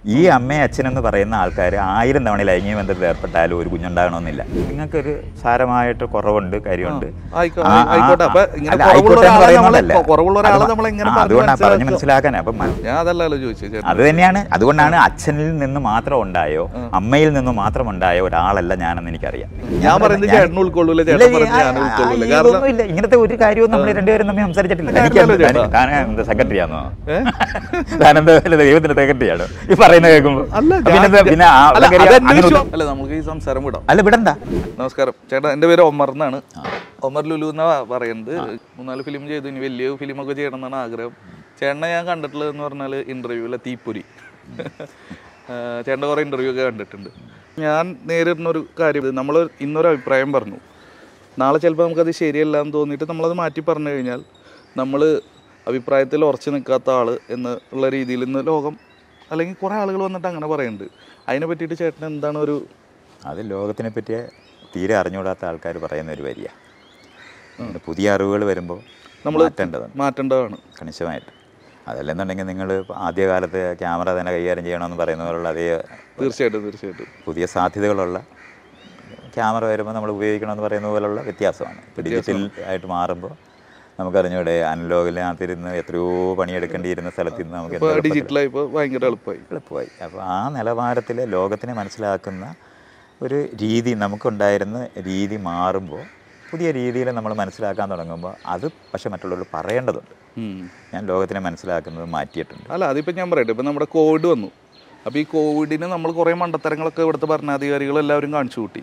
ഈ അമ്മയും അച്ഛനെന്ന് പറയുന്ന ആൾക്കാർ ആയിരം തവണ ലൈംഗിക ബന്ധത്തിൽ ഏർപ്പെട്ടാലും ഒരു കുഞ്ഞുണ്ടാകണമെന്നില്ല നിങ്ങൾക്കൊരു സാരമായിട്ട് കുറവുണ്ട് കാര്യമുണ്ട് ആയിക്കോ- ആ, ആ, ആയിക്കോട്ടെ. അപ്പൊ ഇങ്ങനെ അല്ല, കുറവുള്ള ആയിക്കോട്ടെ എന്ന് ഒരാളെ നമ്മളെ- പറയുന്നതല്ല. കുറവുള്ള ഒരാളെ അത് നമ്മളെ ഇങ്ങനെ ആ, പറഞ്ഞ് അതുകൊണ്ടാണ് പറഞ്ഞ് മനസ്സിലാക്കുക. മനസ്സിലാക്കാൻ അപ്പം മ- ഞാൻ അതല്ലല്ലോ ചോദിച്ചത് ചേട്ടാ അത് തന്നെയാണ് അതുകൊണ്ടാണ് അച്ഛനിൽ നിന്ന് മാത്രം ഉണ്ടായോ അമ്മയിൽ നിന്ന് മാത്രം ഉണ്ടായ ഒരാളല്ല ഞാനെന്ന് എനിക്കറിയാം ഞാൻ പറയുന്നത് ചേട്ടൻ ഉൾക്കൊള്ളൂല ഇല്ല, ചേട്ടൻ ഈ- പറയുന്നത് ഞാൻ ആ, ഉൾക്കൊള്ളൂല ആ, കാരണം ഇതൊന്നുമില്ല. ഇങ്ങനത്തെ ഒരു കാര്യവും നമ്മൾ രണ്ടുപേരും തമ്മിൽ സംസാരിച്ചിട്ടില്ല കാര്യമല്ലോ ചേട്ടാ. താനെന്താ സെക്രട്ടറി ആണോ ഏ? താനെന്താ വല്ല ദൈവത്തിന്റെ സെക്രട്ടറിയാണോ ഈ പറയുന്നത് കേൾക്കുമ്പോ അല്ല പിന്നെ ഞാൻ- എന്താ- പിന്നെ ആ അല്ല, കാര്യം അതെന്നെ അങ്ങനെ വിശ്വാ- അല്ല നമുക്ക് ഈ സംസാരം വിടാം അല്ല വിടണ്ട നമസ്കാരം ചേട്ടാ എൻ്റെ പേര് ഒമർ എന്നാണ് ഒമർ ലുലു എന്നാ പറയുന്നത് മൂന്നാല് ഫിലിം ചെയ്തു ഇനി വലിയ ഫിലിമൊക്കെ ചെയ്യണം എന്നാണ് ആഗ്രഹം ചേട്ടനെ ഞാൻ കണ്ടിട്ടുള്ളത് എന്ന് പറഞ്ഞാൽ ഇൻ്റർവ്യൂവിലെ തീപ്പൊരി ഏഹ് ചേട്ടൻ്റെ കുറേ ഇൻ്റർവ്യൂ ഒക്കെ കണ്ടിട്ടുണ്ട് ഞാൻ നേരിടുന്ന ഒരു കാര്യം നമ്മൾ ഇന്നൊരു അഭിപ്രായം പറഞ്ഞു നാളെ ചിലപ്പോൾ നമുക്കത് ശരിയല്ല എന്ന് തോന്നിയിട്ട് നമ്മളത് മാറ്റി പറഞ്ഞു കഴിഞ്ഞാൽ നമ്മൾ അഭിപ്രായത്തിൽ ഉറച്ചു നിൽക്കാത്ത ആൾ എന്നുള്ള രീതിയിൽ ഇന്ന് ലോകം അല്ലെങ്കിൽ കുറേ ആളുകൾ വന്നിട്ട് അങ്ങനെ പറയുന്നുണ്ട് അതിനെ പറ്റിയിട്ട് ചേട്ടൻ എന്താണ് ഒരു അത് ലോകത്തിനെ പറ്റി തീരെ അറിഞ്ഞുകൂടാത്ത ആൾക്കാർ പറയുന്ന ഒരു വരിയ പുതിയ അറിവുകൾ വരുമ്പോൾ നമ്മൾ മാറ്റേണ്ടതുണ്ട് മാറ്റേണ്ടതാണ് കണിശമായിട്ട് അതല്ലെന്നുണ്ടെങ്കിൽ നിങ്ങൾ ആദ്യകാലത്ത് ക്യാമറ തന്നെ കൈകാര്യം ചെയ്യണമെന്ന് പറയുന്ന പോലുള്ള അതേ തീർച്ചയായിട്ടും തീർച്ചയായിട്ടും പുതിയ സാധ്യതകളുള്ള ക്യാമറ വരുമ്പോൾ നമ്മൾ ഉപയോഗിക്കണമെന്ന് പറയുന്ന പോലുള്ള വ്യത്യാസമാണ് ഇപ്പോൾ ഡിജിറ്റൽ ആയിട്ട് മാറുമ്പോൾ നമുക്കറിഞ്ഞൂടെ അനലോഗിനകത്തിരുന്ന് എത്രയോ പണിയെടുക്കേണ്ടിയിരുന്ന സ്ഥലത്ത് നിന്ന് നമുക്ക് ഇപ്പോൾ എന്ത് എളുപ്പത്തിൽ ഡിജിറ്റലായി ഇപ്പോൾ ഭയങ്കര എളുപ്പമായി എളുപ്പമായി അപ്പോൾ ആ നിലവാരത്തിൽ ലോകത്തിനെ മനസ്സിലാക്കുന്ന ഒരു രീതി നമുക്കുണ്ടായിരുന്ന രീതി മാറുമ്പോൾ പുതിയ രീതിയിൽ നമ്മൾ മനസ്സിലാക്കാൻ തുടങ്ങുമ്പോൾ അത് പക്ഷെ മറ്റുള്ളവർ പറയേണ്ടതുണ്ട് ഉം. ഞാൻ ലോകത്തിനെ മനസ്സിലാക്കുന്നത് മാറ്റിയിട്ടുണ്ട് അല്ല അതിപ്പോൾ ഞാൻ പറയട്ടെ ഇപ്പം നമ്മുടെ കോവിഡ് വന്നു അപ്പോൾ ഈ കോവിഡിന് നമ്മൾ കുറേ മണ്ടത്തരങ്ങളൊക്കെ ഇവിടുത്തെ ഭരണാധികാരികൾ എല്ലാവരും കാണിച്ചു കൂട്ടി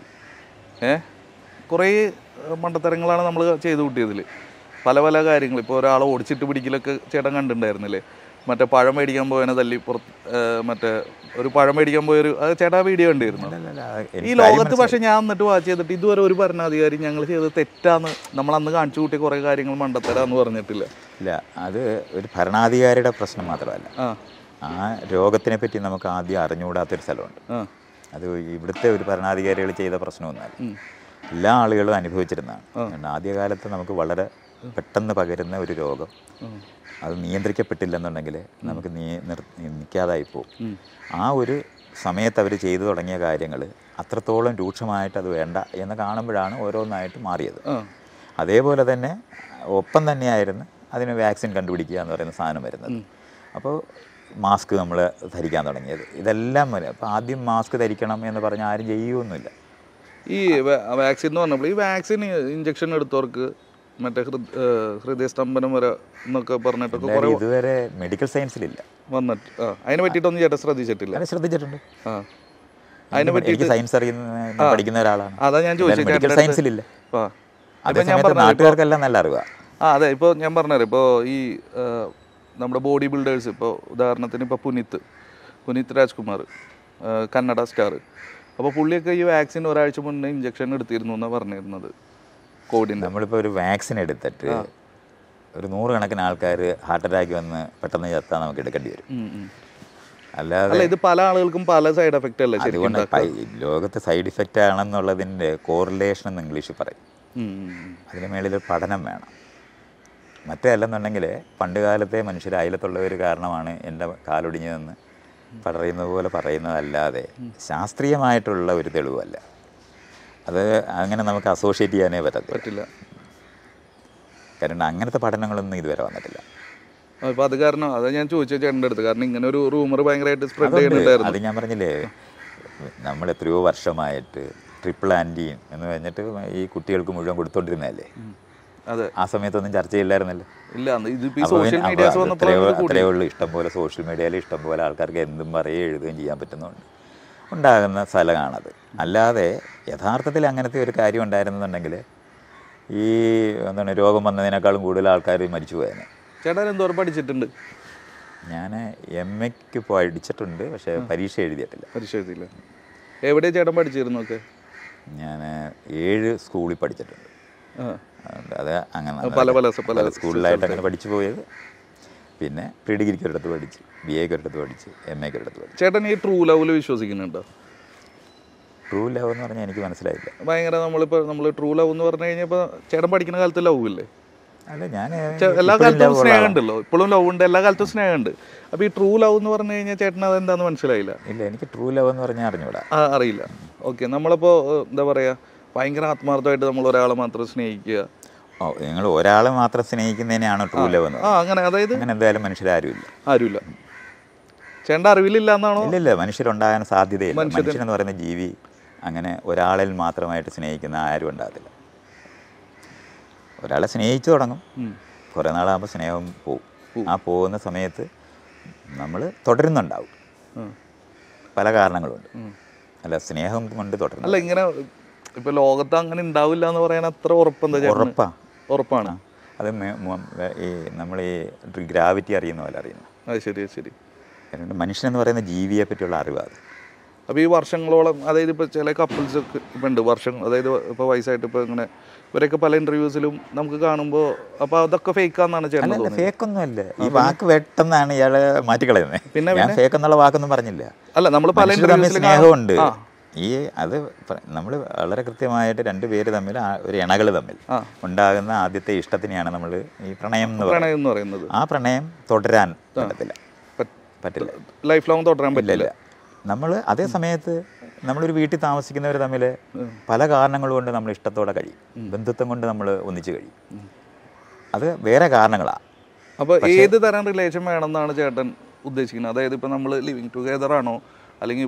ഏ കുറേ ഏഹ്, മണ്ടത്തരങ്ങളാണ് നമ്മൾ ചെയ്തു കൂട്ടിയതിൽ പല പല കാര്യങ്ങൾ ഇപ്പോൾ ഒരാളെ ഓടിച്ചിട്ട് പിടിക്കലൊക്കെ ചേട്ടൻ കണ്ടിട്ടുണ്ടായിരുന്നില്ലേ മറ്റേ പഴം മേടിക്കാൻ പോയതിനെ തല്ലി പുറത്ത് ഏഹ്, മറ്റേ ഒരു പഴം മേടിക്കാൻ പോയൊരു അത് ചേട്ടാ വീഡിയോ കണ്ടിരുന്നു അല്ലല്ല, ഈ എനിക്ക് ലോകത്ത് പക്ഷെ ഞാൻ എന്നിട്ട് വാച്ച് ചെയ്തിട്ട് ഇതുവരെ ഒരു ഭരണാധികാരി ഞങ്ങൾ ചെയ്തത് തെറ്റാന്ന് നമ്മൾ അന്ന് കാണിച്ചു കൂട്ടിയ കുറേ കാര്യങ്ങൾ മണ്ടത്തരാന്ന് പറഞ്ഞിട്ടില്ല ഇല്ല അത് ഒരു ഭരണാധികാരിയുടെ പ്രശ്നം മാത്രമല്ല ആ ആ രോഗത്തിനെ പറ്റി നമുക്ക് ആദ്യം അറിഞ്ഞുകൂടാത്തൊരു സ്ഥലമുണ്ട് ആ അത് ഇവിടുത്തെ ഒരു ഭരണാധികാരികൾ ചെയ്ത പ്രശ്നമൊന്നുമല്ല ഉം. എല്ലാ ആളുകളും അനുഭവിച്ചിരുന്നതാണ് കാരണം ആദ്യകാലത്ത് നമുക്ക് വളരെ പെട്ടെന്ന് പകരുന്ന ഒരു രോഗം ഉം. അത് നിയന്ത്രിക്കപ്പെട്ടില്ലെന്നുണ്ടെങ്കിൽ നമുക്ക് നീ നിർ- നിൽക്കാതായി പോകും ഉം. ആ ഒരു സമയത്ത് അവർ ചെയ്തു തുടങ്ങിയ കാര്യങ്ങൾ അത്രത്തോളം രൂക്ഷമായിട്ട് അത് വേണ്ട എന്ന് കാണുമ്പോഴാണ് ഓരോന്നായിട്ട് മാറിയത് ആ അതേപോലെ തന്നെ ഒപ്പം തന്നെയായിരുന്നു അതിന് വാക്സിൻ കണ്ടുപിടിക്കുക എന്ന് പറയുന്ന സാധനം വരുന്നത് അപ്പോൾ മാസ്ക് നമ്മൾ ധരിക്കാൻ തുടങ്ങിയത് ഇതെല്ലാം വരെ അപ്പോൾ ആദ്യം മാസ്ക് ധരിക്കണം എന്ന് പറഞ്ഞാൽ ആരും ചെയ്യുമൊന്നുമില്ല ഈ വാക്സിൻ എന്ന് പറഞ്ഞപ്പോൾ ഈ വാക്സിൻ ഇഞ്ചക്ഷൻ എടുത്തവർക്ക് മറ്റേ ഹൃദ ഏഹ് ഹൃദയസ്തംഭനം വരെ എന്നൊക്കെ പറഞ്ഞിട്ടൊക്കെ കുറേ എല്ലാവരും ഇതുവരെ മെഡിക്കൽ സയൻസിലില്ല വന്നിട്ട് ആ അതിനെ പറ്റിയിട്ടൊന്നും ചേട്ടൻ ശ്രദ്ധിച്ചിട്ടില്ല അത് ശ്രദ്ധിച്ചിട്ടുണ്ട് ആ അതിനെ എനിക്ക് പറ്റിയിട്ട് സയൻസ് അറിയുന്ന ഞാൻ പഠിക്കുന്ന ഒരാളാണ് അതാ ഞാൻ ചോദിച്ചത് മെഡിക്കൽ ചേട്ടൻ്റെ അടുത്ത്. സയൻസിലില്ല ആ അതേ ഇപ്പം ഞാൻ സമയത്ത് പറഞ്ഞത് നാട്ടുകാർക്കെല്ലാം നല്ല അറിവാണ് ആ അതെ ഇപ്പോൾ ഞാൻ പറഞ്ഞുതരാം ഇപ്പോൾ ഈ ആ, നമ്മുടെ ബോഡി ബിൽഡേഴ്സ് ഇപ്പോൾ ഉദാഹരണത്തിന് ഇപ്പോൾ പുനിത്ത് പുനീത് രാജ്കുമാർ ആ, കന്നഡ സ്റ്റാർ അപ്പോൾ പുള്ളിയൊക്കെ ഈ വാക്സിൻ ഒരാഴ്ച മുന്നേ ഇഞ്ചക്ഷൻ എടുത്തിരുന്നു എന്നാണ് പറഞ്ഞിരുന്നത് കോവിഡിൻ്റെ നമ്മളിപ്പോൾ ഒരു വാക്സിൻ എടുത്തിട്ട് ഒരു നൂറുകണക്കിന് ആൾക്കാർ ഹാർട്ട് അറ്റാക്ക് വന്ന് പെട്ടെന്ന് ചത്താൽ നമുക്ക് എടുക്കേണ്ടി വരും അല്ലാതെ അല്ല ഇത് പല ആളുകൾക്കും പല സൈഡ് എഫക്റ്റ് അല്ലേ ശരിക്കും അതുകൊണ്ട് പൈ- ലോകത്ത് സൈഡ് ഇഫക്റ്റ് ആണെന്നുള്ളതിൻ്റെ കോറിലേഷൻ എന്ന് ഇംഗ്ലീഷിൽ പറയും ഉം, ഉം, ഉം. അതിന് മേളിൽ ഒരു പഠനം വേണം മറ്റേ അല്ലെന്നുണ്ടെങ്കിൽ പണ്ട് കാലത്തെ മനുഷ്യർ അയലത്തുള്ളവർ കാരണമാണ് എൻ്റെ കാലൊടിഞ്ഞതെന്ന് പറയുന്നത് പോലെ പറയുന്നതല്ലാതെ ശാസ്ത്രീയമായിട്ടുള്ള ഒരു തെളിവല്ല അത് അങ്ങനെ നമുക്ക് അസോഷ്യേറ്റ് ചെയ്യാനേ പറ്റത്തില്ല പറ്റില്ല കാരണം അങ്ങനത്തെ പഠനങ്ങളൊന്നും ഇതുവരെ വന്നിട്ടില്ല അപ്പോൾ അത് കാരണം അതാ ഞാൻ ചോദിച്ചത് ചേട്ടൻ്റെ അടുത്ത് കാരണം ഇങ്ങനെ ഒരു റൂമർ ഭയങ്കരമായിട്ട് സ്പ്രെഡ് അതുകൊണ്ട് ചെയ്യുന്നുണ്ടായിരുന്നു അത് ഞാൻ പറഞ്ഞില്ലേ നമ്മൾ എത്രയോ വർഷമായിട്ട് ട്രിപ്പിൾ ആൻറ്റിയും എന്ന് പറഞ്ഞിട്ട് ഈ കുട്ടികൾക്ക് മുഴുവൻ കൊടുത്തോണ്ടിരുന്നതല്ലേ അതെ ആ സമയത്തൊന്നും ചർച്ചയില്ലായിരുന്നല്ലോ ഇല്ല അന്ന് ഇതിപ്പോൾ ഈ അപ്പോൾ സോഷ്യൽ പിന്നെ മീഡിയാസ് അപ്പോൾ വന്നപ്പോൾ അത്രയോ അത് കൂടി. അത്രയേ ഉള്ളൂ ഇഷ്ടംപോലെ സോഷ്യൽ മീഡിയയിൽ ഇഷ്ടംപോലെ ആൾക്കാർക്ക് എന്തും പറയുകയും എഴുതുകയും ചെയ്യാൻ പറ്റുന്നുണ്ട് ഉണ്ടാകുന്ന സ്ഥലമാണത് അല്ലാതെ യഥാർത്ഥത്തിൽ അങ്ങനത്തെ ഒരു കാര്യം ഉണ്ടായിരുന്നുണ്ടെങ്കിൽ ഈ എന്താണ് രോഗം വന്നതിനേക്കാളും കൂടുതൽ ആൾക്കാർ മരിച്ചു പോയേനെ ചേട്ടൻ എന്തോരം പഠിച്ചിട്ടുണ്ട് ഞാൻ എം എക്ക് പഠിച്ചിട്ടുണ്ട് പക്ഷേ പരീക്ഷ എഴുതിയിട്ടില്ല പരീക്ഷ എഴുതിയില്ല എവിടെ ചേട്ടൻ പഠിച്ചിരുന്നു ഒക്കെ ഞാൻ ഏഴ് സ്കൂളിൽ പഠിച്ചിട്ടുണ്ട് ആ അതുകൊണ്ട് അത് അങ്ങനെ പല പല സ- പല പല സ്കൂളിലായിട്ട് അങ്ങനെ പഠിച്ചു പോയത് പിന്നെ പ്രീ ഡിഗ്രിക്ക് ഒരിടത്ത് പഠിച്ച് ബി എക്ക് ഒരിടത്ത് പഠിച്ച് എം എക്ക് ഒരിടത്ത് പഠിച്ചു ചേട്ടൻ ഈ ട്രൂ ലവിൽ വിശ്വസിക്കുന്നുണ്ടോ ട്രൂ ലവ് എന്ന് പറഞ്ഞാൽ എനിക്ക് മനസ്സിലായില്ല ഭയങ്കര നമ്മളിപ്പോൾ നമ്മൾ ട്രൂ ലവ് എന്ന് പറഞ്ഞു കഴിഞ്ഞപ്പോൾ ചേട്ടൻ പഠിക്കുന്ന കാലത്ത് ലവ് ഇല്ലേ അല്ല ഞാൻ ചെ- എല്ലാ കാലത്തും സ്നേഹം ഉണ്ടല്ലോ ഇപ്പോഴും ലവ് ഉണ്ട് എല്ലാ കാലത്തും സ്നേഹമുണ്ട് അപ്പൊ ഈ ട്രൂ ലവ് എന്ന് പറഞ്ഞു കഴിഞ്ഞാൽ ചേട്ടന് അത് എന്താന്ന് മനസ്സിലായില്ല ഇല്ല എനിക്ക് ട്രൂ ലവ് എന്ന് പറഞ്ഞാൽ അറിഞ്ഞൂടാ ആ, അറിയില്ല ഓക്കെ നമ്മളിപ്പോ ഏഹ്, എന്താ പറയാ ഭയങ്കര ആത്മാർത്ഥമായിട്ട് നമ്മൾ ഒരാളെ മാത്രം സ്നേഹിക്കുക ഓ നിങ്ങൾ ഒരാളെ മാത്രം സ്നേഹിക്കുന്നതിനെയാണ് ട്രൂ ലവ് എന്ന് ആ അങ്ങനെ അതായത് അങ്ങനെ എന്തായാലും മനുഷ്യരാരുമില്ല ആരുമില്ല ചേട്ടൻ്റെ അറിവിലില്ല എന്നാണോ ഇല്ല ഇല്ല മനുഷ്യരുണ്ടാകാൻ സാധ്യതയില്ല മനുഷ്യൻ എന്ന് പറയുന്ന ജീവി അങ്ങനെ ഒരാളിൽ മാത്രമായിട്ട് സ്നേഹിക്കുന്ന ആരും ഉണ്ടാകത്തില്ല ഒരാളെ സ്നേഹിച്ചു തുടങ്ങും കുറേ നാളാകുമ്പോൾ സ്നേഹം പോവും ആ പോകുന്ന സമയത്ത് നമ്മൾ തുടരുന്നുണ്ടാവും ഉം. പല കാരണങ്ങളുണ്ട് അല്ല സ്നേഹം കൊണ്ട് തുടരുന്നു അല്ല ഇങ്ങനെ ഇപ്പൊ ലോകത്ത് അങ്ങനെ ഉണ്ടാവില്ല എന്ന് പറയാൻ അത്ര ഉറപ്പെന്താ ചേട്ടന് ഉറപ്പാ ഉറപ്പാണ് അത് മെ- മ- ഈ നമ്മൾ ഈ ഗ്രാവിറ്റി അറിയുന്ന പോലെ അറിയുന്നു അത് ശരി അത് ശരി കാരണം മനുഷ്യൻ എന്ന് പറയുന്ന ജീവിയെ പറ്റിയുള്ള അറിവാണ് അപ്പോൾ ഈ വർഷങ്ങളോളം അതായത് ഇപ്പോൾ ചില കപ്പിൾസ് ഒക്കെ ഇപ്പം ഉണ്ട് വർഷം അതായത് ഇപ്പോൾ വയസ്സായിട്ട് ഇപ്പോൾ ഇങ്ങനെ ഇവരൊക്കെ പല ഇൻ്റർവ്യൂസിലും നമുക്ക് കാണുമ്പോൾ അപ്പോൾ അതൊക്കെ ഫേക്കാന്നാണ് ചേട്ടൻ അല്ല തോന്നുന്നത് ഫേക്കൊന്നും അല്ല ഈ വാക്ക് വെട്ടെന്നാണ് ഇയാള് മാറ്റിക്കളയുന്നത് പിന്നെ- ഞാൻ ഫേക്ക് എന്നുള്ള വാക്കൊന്നും പറഞ്ഞില്ല അല്ല നമ്മൾ പല മനുഷ്യർ തമ്മിൽ ഇൻ്റർവ്യൂസിലും സ്നേഹമുണ്ട് ഈ അത് നമ്മൾ വളരെ കൃത്യമായിട്ട് രണ്ട് പേര് തമ്മിൽ ആ ഒരു ഇണകൾ തമ്മിൽ ആ. ഉണ്ടാകുന്ന ആദ്യത്തെ ഇഷ്ടത്തിനെയാണ് നമ്മൾ ഈ പ്രണയം എന്ന് പറയുന്നത് പ്രണയം എന്ന് പറയുന്നത് ആ പ്രണയം തുടരാൻ പറ്റത്തില്ല പറ്റില്ല ലൈഫ് ലോങ് തുടരാൻ ഇല്ല പറ്റില്ല ഇല്ല നമ്മൾ അതേ സമയത്ത് നമ്മളൊരു വീട്ടിൽ താമസിക്കുന്നവർ തമ്മിൽ പല കാരണങ്ങൾ കൊണ്ട് നമ്മൾ ഇഷ്ടത്തോടെ കഴിയും ബന്ധുത്വം കൊണ്ട് നമ്മൾ ഒന്നിച്ച് കഴിയും അത് വേറെ കാരണങ്ങളാണ് അപ്പോൾ ഏത് തരം റിലേഷൻ വേണമെന്നാണ് ചേട്ടൻ ഉദ്ദേശിക്കുന്നത് അതായത് ഇപ്പോൾ നമ്മൾ ലിവിങ് ടുഗെദർ ആണോ അല്ലെങ്കിൽ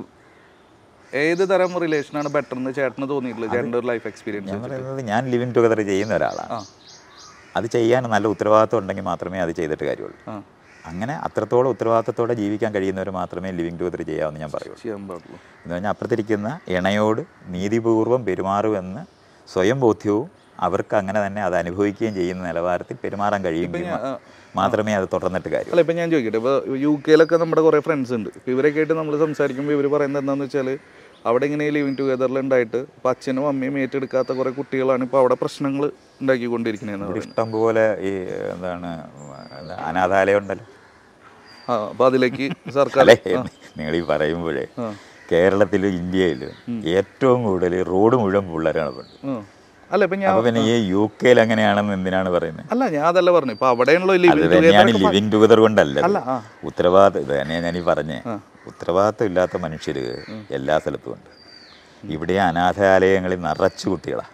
ഏത് തരം റിലേഷനാണ് ബെറ്റർ എന്ന് ചേട്ടന് തോന്നിയിട്ടുള്ളത് ചേട്ടൻ്റെ ഒരു ലൈഫ് എക്സ്പീരിയൻസ് ഞാൻ പറയുന്നത് ഞാൻ ലിവിങ് ടുഗദർ ചെയ്യുന്ന ഒരാളാണ് ആ അത് ചെയ്യാൻ നല്ല ഉത്തരവാദിത്വം ഉണ്ടെങ്കിൽ മാത്രമേ അത് ചെയ്തിട്ട് കാര്യമുള്ളൂ ആ അങ്ങനെ അത്രത്തോളം ഉത്തരവാദിത്തത്തോടെ ജീവിക്കാൻ കഴിയുന്നവർ മാത്രമേ ലിവിങ് ടുഗദർ ചെയ്യാമെന്ന് ഞാൻ പറയുള്ളൂ ചെയ്യാൻ പാടുള്ളൂ എന്ന് പറഞ്ഞാൽ അപ്പുറത്തിരിക്കുന്ന ഇണയോട് നീതിപൂർവ്വം പെരുമാറുമെന്ന് സ്വയം ബോധ്യവും അവർക്ക് അങ്ങനെ തന്നെ അത് അനുഭവിക്കുകയും ചെയ്യുന്ന നിലവാരത്തിൽ പെരുമാറാൻ കഴിയുമെങ്കിൽ മാ- മാത്രമേ അത് തുടർന്നിട്ട് കാര്യം അല്ല ഇപ്പം ഞാൻ ചോദിക്കട്ടെ ഇപ്പോൾ യു കെയിലൊക്കെ നമ്മുടെ കുറേ ഫ്രണ്ട്സ് ഉണ്ട് ഇപ്പോൾ ഇവരൊക്കെ ആയിട്ട് നമ്മൾ സംസാരിക്കുമ്പോൾ ഇവർ പറയുന്നത് എന്താണെന്ന് വെച്ചാൽ അവിടെ ഇങ്ങനെ ലിവിങ് ടുഗെദറിൽ ഉണ്ടായിട്ട് ഇപ്പോൾ അച്ഛനും അമ്മയും ഏറ്റെടുക്കാത്ത കുറേ കുട്ടികളാണ് ഇപ്പോൾ അവിടെ പ്രശ്നങ്ങൾ ഉണ്ടാക്കിക്കൊണ്ടിരിക്കുന്നതെന്ന് ഇവിടെ പറയുന്നത് ഇഷ്ടം പോലെ ഈ എന്താണ് എന്താ, അനാഥാലയം ഉണ്ടല്ലോ ആ അപ്പോൾ അതിലേക്ക് സർക്കാർ അല്ലേ നിങ്ങൾ ഈ പറയുമ്പോഴേ കേരളത്തിലും ഇന്ത്യയിലും ഏറ്റവും കൂടുതൽ റോഡ് മുഴുവൻ പിള്ളേരാണ് ഉണ്ട് ആ. അല്ല ഇപ്പം ഞാൻ അപ്പൊ പിന്നെ ഈ യു കെയിൽ അങ്ങനെയാണെന്ന് എന്തിനാണ് പറയുന്നത് അല്ല ഞാൻ അതല്ല പറഞ്ഞു ഇപ്പോൾ അവിടെയാണല്ലോ അത് ലിവിങ് തന്നെയാണ് ടുഗെദർ ലിവിങ് ടുഗദർ കൊണ്ടല്ല അല്ല, ആ. ഉത്തരവാദിത്വം ഇത് തന്നെയാ ഞാൻ ഈ പറഞ്ഞേ ഉത്തരവാദിത്വം ഇല്ലാത്ത മനുഷ്യർ എല്ലാ സ്ഥലത്തും ഉണ്ട് ഇവിടെ അനാഥാലയങ്ങളിൽ നിറച്ചു കുട്ടികളാണ്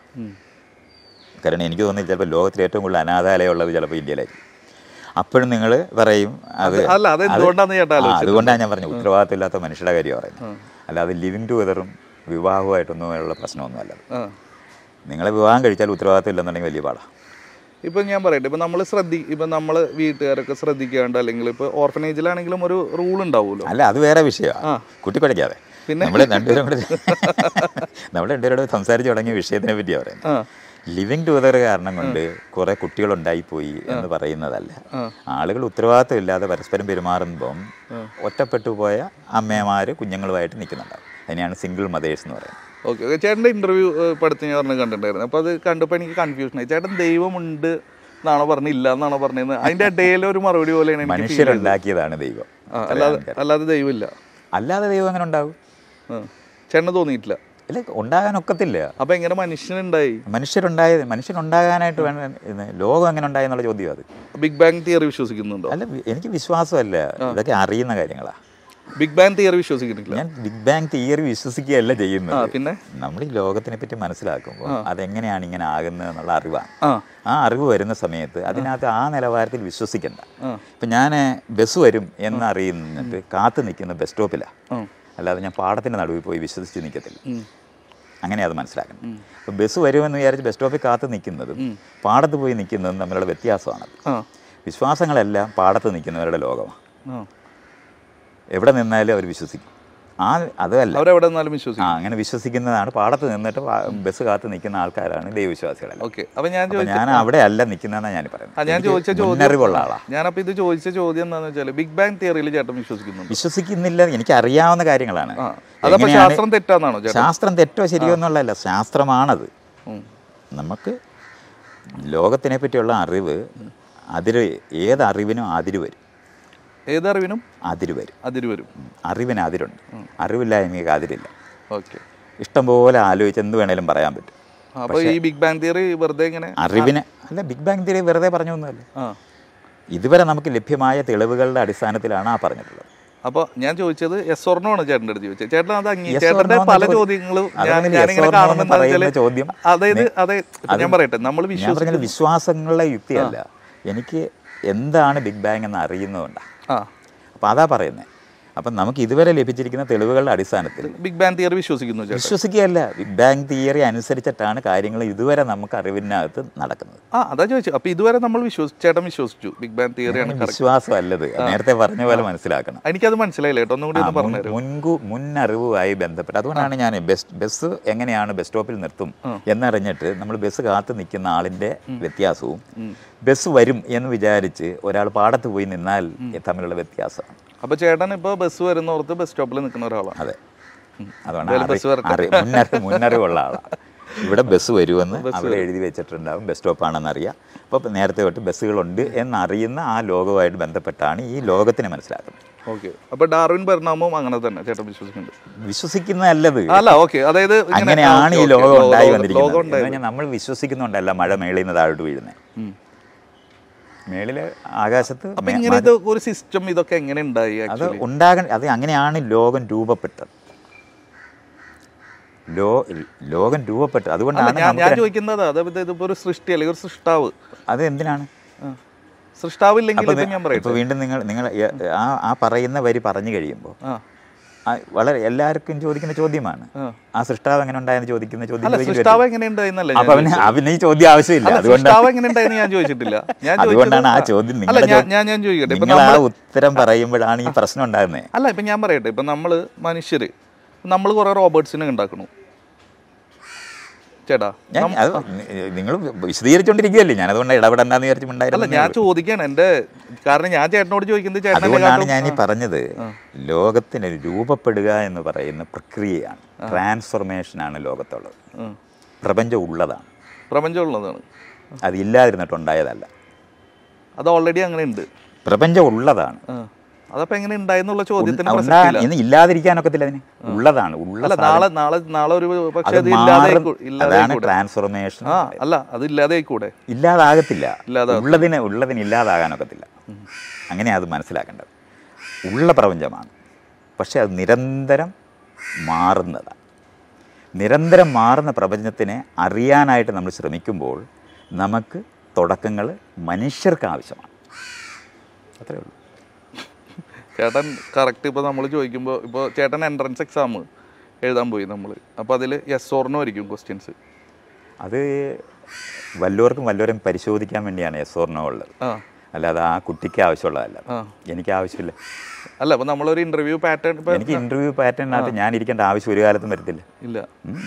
കാരണം എനിക്ക് തോന്നുന്നു ചിലപ്പോൾ ലോകത്തിൽ ഏറ്റവും കൂടുതൽ അനാഥാലയം ഉള്ളത് ചിലപ്പോൾ ഇന്ത്യയിലായിരിക്കും അപ്പോഴും നിങ്ങൾ പറയും അത് അല്ല അത് എന്തുകൊണ്ടാന്ന് ചേട്ടാ ആ, അതുകൊണ്ടാണ് ഞാൻ പറഞ്ഞത് ഉത്തരവാദിത്വം ഇല്ലാത്ത മനുഷ്യരുടെ കാര്യം പറയുന്നത് അല്ലാതെ ലിവിങ് ടുഗദറും വിവാഹമായിട്ടൊന്നുമുള്ള പ്രശ്നമൊന്നുമല്ല ആ നിങ്ങളെ വിവാഹം കഴിച്ചാൽ ഉത്തരവാദിത്വം ഇല്ലെന്നുണ്ടെങ്കിൽ വലിയ പാടാണ് ഇപ്പം ഞാൻ പറയട്ടെ ഇപ്പം നമ്മൾ ശ്രദ്ധി ഇപ്പം നമ്മൾ വീട്ടുകാരൊക്കെ ശ്രദ്ധിക്കാണ്ട് അല്ലെങ്കിൽ ഇപ്പോൾ ഓർഫനേജിലാണെങ്കിലും ഒരു റൂൾ ഉണ്ടാവുമല്ലോ അല്ല അത് വേറെ വിഷയമാണ് കുട്ടിക്കുഴയ്ക്കാതെ പിന്നെ? നമ്മൾ രണ്ടുപേരും കൂടെ നമ്മൾ രണ്ടുപേരോട് സംസാരിച്ച് തുടങ്ങിയ വിഷയത്തിനെ പറ്റിയാണ് പറയുന്നത് ആ ലിവിങ് ടുഗദർ കാരണം കൊണ്ട് കുറെ കുട്ടികളുണ്ടായിപ്പോയി എന്ന് പറയുന്നതല്ല ആളുകൾ ഉത്തരവാദിത്വം ഇല്ലാതെ പരസ്പരം പെരുമാറുമ്പം ഒറ്റപ്പെട്ടു പോയ അമ്മമാര് കുഞ്ഞുങ്ങളുമായിട്ട് നിൽക്കുന്നുണ്ടാവും അതിനെയാണ് സിംഗിൾ മദേഴ്സ് എന്ന് പറയുന്നത് ഓക്കെ ഓക്കെ ചേട്ടൻ്റെ ഇൻ്റർവ്യൂ ഇപ്പോൾ അടുത്ത് ഞാൻ പറഞ്ഞ് കണ്ടിട്ടുണ്ടായിരുന്നു അപ്പോൾ അത് കണ്ടപ്പോൾ എനിക്ക് കൺഫ്യൂഷൻ ആയി ചേട്ടൻ ദൈവമുണ്ട് എന്നാണോ പറഞ്ഞത് ഇല്ല എന്നാണോ പറഞ്ഞത് അതിൻ്റെ ഇടയിലെ ഒരു മറുപടി പോലെയാണ് എനിക്ക് feel ചെയ്തത്. മനുഷ്യരുണ്ടാക്കിയതാണ് ദൈവം ആ, അല്ലാതെ അല്ലാതെ ദൈവമില്ല അല്ലാതെ ദൈവം അങ്ങനെ ഉണ്ടാവും ആ ചേട്ടന് തോന്നിയിട്ടില്ല ഇല്ല ഉണ്ടാകാൻ ഒക്കത്തില്ല അപ്പോൾ എങ്ങനെ മനുഷ്യനുണ്ടായി മനുഷ്യരുണ്ടായത് മനുഷ്യനുണ്ടാകാനായിട്ട് വേണം ഇത് ലോകം എങ്ങനെ ഉണ്ടായി എന്നുള്ള ചോദ്യം അത് ബിഗ് ബാങ് തിയറി വിശ്വസിക്കുന്നുണ്ടോ അല്ല വി- എനിക്ക് വിശ്വാസമല്ല ഇതൊക്കെ അറിയുന്ന കാര്യങ്ങളാ ബിഗ് ബാങ് തിയറി വിശ്വസിക്കുന്നില്ല ഞാൻ ബിഗ് ബാങ് തിയറി വിശ്വസിക്കുകയല്ല ആ ചെയ്യുന്നത് പിന്നെ നമ്മൾ ഈ ലോകത്തിനെ പറ്റി മനസ്സിലാക്കുമ്പോൾ അതെങ്ങനെയാണ് ഇങ്ങനെ ആകുന്നത് എന്നുള്ള അറിവാണ് ആ ആ അറിവ് വരുന്ന സമയത്ത് അതിനകത്ത് ആ നിലവാരത്തിൽ വിശ്വസിക്കണ്ട ആ. ഇപ്പം ഞാൻ ബസ് വരും എന്നറിയുന്നിട്ട് കാത്തു നിൽക്കുന്ന ബസ് സ്റ്റോപ്പിലാണ് ആ അല്ലാതെ ഞാൻ പാടത്തിൻ്റെ നടുവിൽ പോയി വിശ്വസിച്ച് നിൽക്കത്തില്ല അങ്ങനെ അത് മനസ്സിലാക്കണം അപ്പം ബസ് വരുമെന്ന് വിചാരിച്ച് ബസ് സ്റ്റോപ്പിൽ കാത്തു നിൽക്കുന്നതും പാടത്ത് പോയി നിൽക്കുന്നതും തമ്മിലുള്ള വ്യത്യാസമാണത് ആ വിശ്വാസങ്ങളെല്ലാം പാടത്ത് നിൽക്കുന്നവരുടെ ലോകമാണ് ആ എവിടെ നിന്നാലും അവർ വിശ്വസിക്കും ആ അതല്ല അവരെവിടെ നിന്നാലും ആ വിശ്വസിക്കും അങ്ങനെ വിശ്വസിക്കുന്നതാണ് പാടത്ത് നിന്നിട്ട് പാ- ബസ് കാത്ത് നിൽക്കുന്ന ആൾക്കാരാണ് ദൈവവിശ്വാസികളല്ല ഓക്കെ അപ്പം ഞാൻ അപ്പൊ ചോദിച്ച ഞാൻ അവിടെ അല്ല നിൽക്കുന്നതെന്നാണ് ഞാൻ ആ പറയുന്നത് ഞാൻ ചോദിച്ച എനിക്ക് ചോദ്യം മുന്നറിവുള്ള ആളാ ഞാനപ്പോൾ ഇത് ചോദിച്ച ചോദ്യം എന്താണെന്ന് വെച്ചാൽ ബിഗ് ബാങ് തിയറിയിൽ ചേട്ടൻ വിശ്വസിക്കുന്നുണ്ട് വിശ്വസിക്കുന്നില്ല എനിക്ക് അറിയാവുന്ന കാര്യങ്ങളാണ് ആ അതപ്പോൾ എങ്ങനെയാണ് ശാസ്ത്രം തെറ്റാന്നാണോ ചേട്ടൻ ശാസ്ത്രം തെറ്റോ ശരിയോ എന്നുള്ളതല്ല ശാസ്ത്രമാണത് ഉം. നമുക്ക് ലോകത്തിനെ പറ്റിയുള്ള അറിവ് അതിര് ഏത് അറിവിനും അതിര് വരും ഏതറിവിനും അതിര് വരും അതിര് വരും അറിവിന് അതിരുണ്ട് അറിവില്ലായ്മയ്ക്ക് അതിരില്ല ഓക്കെ ഇഷ്ടംപോലെ ആലോചിച്ച് എന്ത് വേണേലും പറയാൻ പറ്റും അപ്പോൾ ഈ ബിഗ് ബാങ് തിയറി വെറുതെ ഇങ്ങനെ അറിവിന് അല്ല ബിഗ് ബാങ് തിയറി വെറുതെ പറഞ്ഞൊന്നുമല്ല ആ ഇതുവരെ നമുക്ക് ലഭ്യമായ തെളിവുകളുടെ അടിസ്ഥാനത്തിലാണ് ആ പറഞ്ഞിട്ടുള്ളത് അപ്പൊ ഞാൻ ചോദിച്ചത് എസ് ഓർണോ ആണ് ചേട്ടൻ്റെ അടുത്ത് ചോദിച്ചത് ചേട്ടൻ അത് അങ്ങ് Yes or ചേട്ടന്റെ no എന്ന് പല ചോദി- ചോദ്യങ്ങളും ഞാൻ അതാണ് yes ഞാനിങ്ങനെ or no കാണുമ്പോൾ എന്ന് എന്താ പറയുന്ന വെച്ചാല് ചോദ്യം അതായത് അതെ ഇപ്പൊ ഞാൻ പറയട്ടെ നമ്മൾ ഞാൻ വിശ്വസിക്കും പറഞ്ഞത് വിശ്വാസങ്ങളുടെ യുക്തിയല്ല എനിക്ക് എന്താണ് ബിഗ് ബാങ് എന്ന് അറിയുന്നതുകൊണ്ടാണ് ആ അപ്പോൾ അതാ പറയുന്നത് അപ്പം നമുക്ക് ഇതുവരെ ലഭിച്ചിരിക്കുന്ന തെളിവുകളുടെ അടിസ്ഥാനത്തിൽ ബിഗ് ബാൻ തിയറി വിശ്വസിക്കുന്നു ചേട്ടൻ വിശ്വസിക്കുകയല്ല ബിഗ് ബാങ് തിയറി അനുസരിച്ചിട്ടാണ് കാര്യങ്ങൾ ഇതുവരെ നമുക്ക് അറിവിനകത്ത് നടക്കുന്നത് ആ അതാ ചോദിച്ചു അപ്പൊ ഇതുവരെ നമ്മൾ വിശ്വസിച്ചു ചേട്ടൻ വിശ്വസിച്ചു ബിഗ് ബാൻ തിയറിയാണ് correct. വിശ്വാസം അല്ലത് നേരത്തെ പറഞ്ഞ പോലെ മനസ്സിലാക്കണം എനിക്കത് മനസ്സിലായില്ല കേട്ടോ ഒന്നും കൂടി ആ, ഒന്ന് പറഞ്ഞു മുൻ- മുൻകൂ മുന്നറിവുമായി ബന്ധപ്പെട്ട് അതുകൊണ്ടാണ് ഞാൻ ബസ് ബസ് എങ്ങനെയാണ് ബസ് സ്റ്റോപ്പിൽ നിർത്തും എന്നറിഞ്ഞിട്ട് നമ്മൾ ബസ് കാത്ത് നിൽക്കുന്ന ആളിൻ്റെ വ്യത്യാസവും ബസ് വരും എന്ന് വിചാരിച്ച് ഒരാൾ പാടത്ത് പോയി നിന്നാൽ തമ്മിലുള്ള വ്യത്യാസമാണ് അപ്പൊ ചേട്ടൻ ഇപ്പൊ ബസ് വരുന്നോർത്ത് ബസ് സ്റ്റോപ്പിൽ നിൽക്കുന്ന ഒരാളാണ് അതെ അതുകൊണ്ട് എന്തായാലും ബസ് അറി- വരട്ടെ. അറി- മുന്നറി മുന്നറിവുള്ള ആളാണ് ഇവിടെ ബസ് വരുമെന്ന് അവിടെ എഴുതി വെച്ചിട്ടുണ്ടാവും ബസ് സ്റ്റോപ്പാണെന്ന് അറിയാം അപ്പോൾ നേരത്തെ തൊട്ട് ബസ്സുകളുണ്ട് എന്നറിയുന്ന ആ ലോകവുമായിട്ട് ബന്ധപ്പെട്ടാണ് ഈ ലോകത്തിനെ മനസ്സിലാക്കുന്നത് ഓക്കെ അപ്പൊ ഡാർവിൻ പരിണാമവും അങ്ങനെ തന്നെ ചേട്ടൻ വിശ്വസിക്കുന്നുണ്ട് വിശ്വസിക്കുന്നതല്ലത് അല്ല ഓക്കെ അതായത് ഇങ്ങനെ- അങ്ങനെയാണ് ഈ ഓക്കേ, ലോകം ഓക്കേ, ഉണ്ടായി ലോകം- വന്നിരിക്കുന്നത് ലോകം എന്ന് ഉണ്ടായത് പറഞ്ഞാൽ നമ്മൾ വിശ്വസിക്കുന്നുണ്ടല്ല മഴ മേളിൽ നിന്ന് താഴോട്ട് വീഴുന്നത് ഉം. മേളില് ആകാശത്ത് അപ്പൊ മേ- ഇങ്ങനെ ഇത് ഒരു സിസ്റ്റം ഇതൊക്കെ എങ്ങനെ ഉണ്ടായി അത് ആക്ച്വലി ഉണ്ടാകൻ അത് അങ്ങനെയാണ് ലോകം രൂപപ്പെട്ടത് ലോ ലോകം രൂപപ്പെട്ടത് അതുകൊണ്ടാണ് ഞാൻ ഞാൻ നമുക്ക് ചോദിക്കുന്നത് അതായത് ഇതിപ്പോ ഒരു സൃഷ്ടി അല്ലെങ്കിൽ ഒരു സൃഷ്ടാവ് അത് എന്തിനാണ് ആ. സൃഷ്ടാവില്ലെങ്കിൽ അപ്പൊ ഇപ്പൊ ഞാൻ പറയട്ടെ ഇപ്പൊ വീണ്ടും നിങ്ങൾ നിങ്ങൾ ആ ആ പറയുന്ന വരി പറഞ്ഞു കഴിയുമ്പോൾ ആ ആ വളരെ എല്ലാവർക്കും ചോദിക്കുന്ന ചോദ്യമാണ് ആ. ആ സൃഷ്ടാവ് എങ്ങനെ ഉണ്ടായെന്ന് ചോദിക്കുന്ന ചോദ്യം അല്ല ചോദിക്കും സൃഷ്ടാവ് എങ്ങനെ ഉണ്ടായിരുന്നല്ല അപ്പൊ അവന് അവന് ഈ ചോദ്യം ആവശ്യമില്ല അല്ല അതുകൊണ്ടാണ് സൃഷ്ടാവ് എങ്ങനെ ഉണ്ടായെന്ന് ഞാൻ ചോദിച്ചിട്ടില്ല ഞാൻ ചോദിച്ചത് അതുകൊണ്ടാണ് ആ ചോദ്യം അല്ല നിങ്ങളുടെ ഞാൻ ചോ- ഞാൻ ഞാൻ ചോദിക്കട്ടെ ഇപ്പൊ നിങ്ങൾ ആ നമ്മള് ഉത്തരം പറയുമ്പോഴാണ് ഈ പ്രശ്നം ഉണ്ടാകുന്നത് അല്ല ഇപ്പൊ ഞാൻ പറയട്ടെ ഇപ്പൊ നമ്മള് മനുഷ്യര് നമ്മൾ കുറെ റോബോട്ട്സിനെ ഉണ്ടാക്കണു ചേട്ടാ ഞാൻ അത് നിങ്ങൾ വിശദീകരിച്ചോണ്ടിരിക്കുകയല്ലേ ഞാൻ അതുകൊണ്ട് ഇടപെടണ്ടെന്ന് അല്ല വിചാരിച്ചിട്ടുണ്ടായിരുന്നു ഞാൻ ചോദിക്കാണ് എന്റെ കാരണം ഞാൻ ചേട്ടനോട് ചോദിക്കുന്നത് ചേട്ടനെ അതുകൊണ്ടാണ് ഞാൻ ഈ പറഞ്ഞത് ലോകത്തിന് രൂപപ്പെടുക എന്ന് പറയുന്ന പ്രക്രിയയാണ് ട്രാൻസ്ഫോർമേഷനാണ് ലോകത്തുള്ളത് പ്രപഞ്ചം ഉള്ളതാണ് പ്രപഞ്ചം ഉള്ളതാണ് അത് ഇല്ലാതിരുന്നിട്ടുണ്ടായതല്ല അത് ഓൾറെഡി അങ്ങനെ ഉണ്ട് പ്രപഞ്ചം ഉള്ളതാണ് ആ. അതപ്പോ എങ്ങനെ ഉണ്ടായെന്നുള്ള ചോദ്യത്തിന് ഉണ്ടാ- പ്രസക്തിയില്ല. ഇന്ന് ഇല്ലാതിരിക്കാനൊക്കത്തില്ല അതിന് ഉള്ളതാണ് ഉള്ള അല്ല നാളെ നാളെ നാളെ ഒരു പക്ഷെ അത് അത് ഇല്ലാതെ മാറും. ഇല്ലാതെ അതാണ് ട്രാൻസ്ഫോർമേഷൻ ആ അല്ല അത് ഇല്ലാതെ ആയിക്കൂടെ ഇല്ലാതാകത്തില്ല ഇല്ലാതാകത്തില്ല. ഉള്ളതിന് ഉള്ളതിന് ഇല്ലാതാകാനൊക്കത്തില്ല അങ്ങനെ അത് മനസ്സിലാക്കേണ്ടത് ഉള്ള പ്രപഞ്ചമാണ് പക്ഷെ അത് നിരന്തരം മാറുന്നതാണ് നിരന്തരം മാറുന്ന പ്രപഞ്ചത്തിനെ അറിയാനായിട്ട് നമ്മൾ ശ്രമിക്കുമ്പോൾ നമുക്ക് തുടക്കങ്ങൾ മനുഷ്യർക്ക് ആവശ്യമാണ് അത്രേ ഉള്ളൂ ചേട്ടൻ കറക്റ്റ് ഇപ്പൊ നമ്മൾ ചോദിക്കുമ്പോൾ ഇപ്പോൾ ചേട്ടൻ എൻട്രൻസ് എക്സാം എഴുതാൻ പോയി നമ്മൾ അപ്പോൾ അതിൽ യെസ് ഓർണോ ആയിരിക്കും ക്വസ്റ്റ്യൻസ് അത് വല്ലവർക്കും വല്ലവരും പരിശോധിക്കാൻ വേണ്ടിയാണ് എസ് ഓർണോ ഉള്ളത് ആ അല്ലാതെ ആ കുട്ടിക്ക് ആവശ്യമുള്ളതല്ല ആ. എനിക്ക് ആവശ്യമില്ല അല്ല അപ്പോൾ നമ്മളൊരു ഇന്റർവ്യൂ പാറ്റേൺ ഇപ്പം എനിക്ക് ഇന്റർവ്യൂ പാറ്റേണിനകത്ത് ഞാൻ ഇരിക്കേണ്ട ആവശ്യം ഒരു കാലത്തും വരത്തില്ല ഇല്ല ഉം.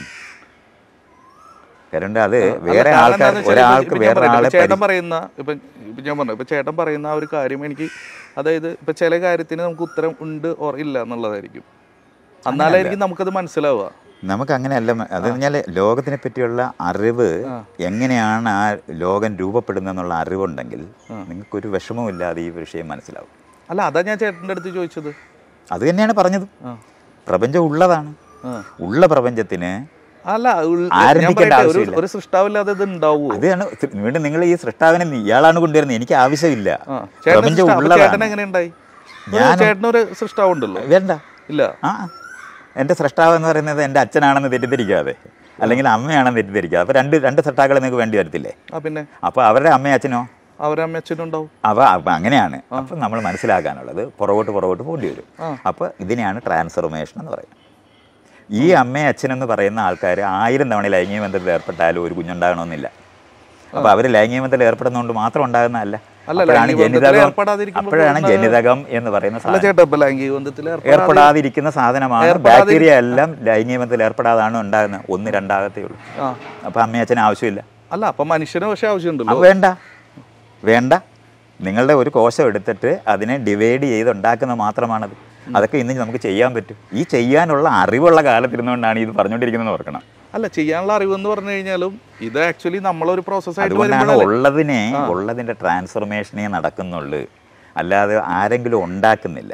കാരണം അത് അല്ല, വേറെ കാരണം ആൾക്കാർ എന്താന്ന് വെച്ചാല് ഒരാൾക്ക് ഇപ്പൊ ഞാൻ വേറെ പറയട്ടെ, ആളെ ഇപ്പൊ ചേട്ടൻ പരി- പറയുന്ന ഇപ്പൊ ഇപ്പൊ ഞാൻ പറഞ്ഞു ഇപ്പൊ ചേട്ടൻ പറയുന്ന ആ ഒരു കാര്യം എനിക്ക് അതായത് ഇപ്പൊ ചില കാര്യത്തിന് നമുക്ക് ഉത്തരം ഉണ്ട് ഓർ ഇല്ല എന്നുള്ളതായിരിക്കും എന്നാലായിരിക്കും നമുക്കത് മനസ്സിലാവുക നമുക്ക് അങ്ങനെയല്ല മ- അത് പറഞ്ഞാൽ ലോകത്തിനെ പറ്റിയുള്ള അറിവ് എങ്ങനെയാണ് ആ ലോകം രൂപപ്പെടുന്നതെന്നുള്ള അറിവുണ്ടെങ്കിൽ നിങ്ങൾക്കൊരു വിഷമവും ഇല്ലാതെ ഈ വിഷയം മനസ്സിലാവും അല്ല അതാ ഞാൻ ചേട്ടൻ്റെ അടുത്ത് ചോദിച്ചത് അത് തന്നെയാണ് പറഞ്ഞത് ആ പ്രപഞ്ചം ഉള്ളതാണ് ആ. ഉള്ള പ്രപഞ്ചത്തിന് അല്ല ഉൾ- ഞാൻ ആരംഭിക്കേണ്ട പറയട്ടെ, ഒരു ആവശ്യമില്ല. ഒരു സൃഷ്ടാവില്ലാതെ ഇത് ഉണ്ടാവുമോ അതാണ് സ് വീണ്ടും നിങ്ങൾ ഈ സൃഷ്ടാവിനെ നീ- ഇയാളാണ് കൊണ്ടുവരുന്നത് എനിക്ക് ആവശ്യമില്ല ആ. ചേട്ടന് പ്രപഞ്ചം സൃഷ്ടാ- അപ്പൊ ചേട്ടൻ ഉള്ളതാണ് എങ്ങനെ ഉണ്ടായി ഞാൻ- ചേട്ടനൊരു സൃഷ്ടാവുണ്ടല്ലോ വേണ്ട ഇല്ല ആ എൻ്റെ സൃഷ്ടാവ് എന്ന് പറയുന്നത് എൻ്റെ അച്ഛനാണെന്ന് തെറ്റിദ്ധരിക്കാതെ അല്ലെങ്കിൽ അമ്മയാണെന്ന് തെറ്റിദ്ധരിക്കാതെ അപ്പോൾ രണ്ട് രണ്ട് സൃഷ്ടാക്കളെ നിങ്ങൾക്ക് വേണ്ടി വരത്തില്ലേ ആ പിന്നെ അപ്പോൾ അവരുടെ അമ്മയും അച്ഛനോ അവരമ്മ അച്ഛനുണ്ടാവും അവ അപ്പം അങ്ങനെയാണ് അപ്പം നമ്മൾ മനസ്സിലാക്കാനുള്ളത് പുറകോട്ട് പുറകോട്ട് പോകേണ്ടി വരും അപ്പോൾ ഇതിനെയാണ് ട്രാൻസ്ഫോർമേഷൻ എന്ന് പറയുന്നത് ഈ അമ്മയും അച്ഛനെന്ന് പറയുന്ന ആൾക്കാർ ആയിരം തവണ ലൈംഗിക ബന്ധത്തിൽ ഏർപ്പെട്ടാലും ഒരു കുഞ്ഞുണ്ടാകണമെന്നില്ല അപ്പോൾ അവർ ലൈംഗിക ബന്ധത്തിൽ ഏർപ്പെടുന്നതുകൊണ്ട് മാത്രം ഉണ്ടാകുന്നതല്ല അല്ല, അപ്പോഴാണ് ലൈംഗിക ബന്ധത്തിൽ ജനിതകം ഏർപ്പെടാതിരിക്കുമ്പോൾ അപ്പോഴാണ് ഉണ്ടാകുന്ന- ജനിതകം എന്ന് പറയുന്ന അല്ല സാധനം ചേട്ടാ ഇപ്പൊ ലൈംഗിക ബന്ധത്തിൽ ഏർപ്പെടാതെ ഏർപ്പെടാതിരിക്കുന്ന സാധനമാണ് ഏർപ്പെടാതിരി- ബാക്ടീരിയ എല്ലാം ലൈംഗിക ബന്ധത്തിൽ ഏർപ്പെടാതാണ് ഉണ്ടാകുന്നത് ഒന്ന് രണ്ടാകത്തേ ഉള്ളൂ ആ അപ്പോൾ അമ്മയും അച്ഛനും ആവശ്യമില്ല അല്ല അപ്പൊ മനുഷ്യന് പക്ഷെ ആവശ്യമുണ്ടല്ലോ അത് വേണ്ട വേണ്ട നിങ്ങളുടെ ഒരു കോശം എടുത്തിട്ട് അതിനെ ഡിവൈഡ് ചെയ്ത് ഉണ്ടാക്കുന്നത് മാത്രമാണത് അതൊക്കെ ഇന്ന് നമുക്ക് ചെയ്യാൻ പറ്റും ഈ ചെയ്യാനുള്ള അറിവുള്ള കാലത്തിരുന്നുകൊണ്ടാണ് ഇത് പറഞ്ഞുകൊണ്ടിരിക്കുന്നത് ഓർക്കണം അല്ല ചെയ്യാനുള്ള അറിവ് എന്ന് പറഞ്ഞു കഴിഞ്ഞാലും ഇത് ആക്ച്വലി നമ്മളൊരു പ്രോസസ് ആയിട്ട് അതുകൊണ്ടാണ് വരുമ്പോഴല്ലേ ഉള്ളതിനെ ഉള്ളതിൻ്റെ ട്രാൻസ്ഫോർമേഷനേ നടക്കുന്നുള്ളൂ അല്ലാതെ ആരെങ്കിലും ഉണ്ടാക്കുന്നില്ല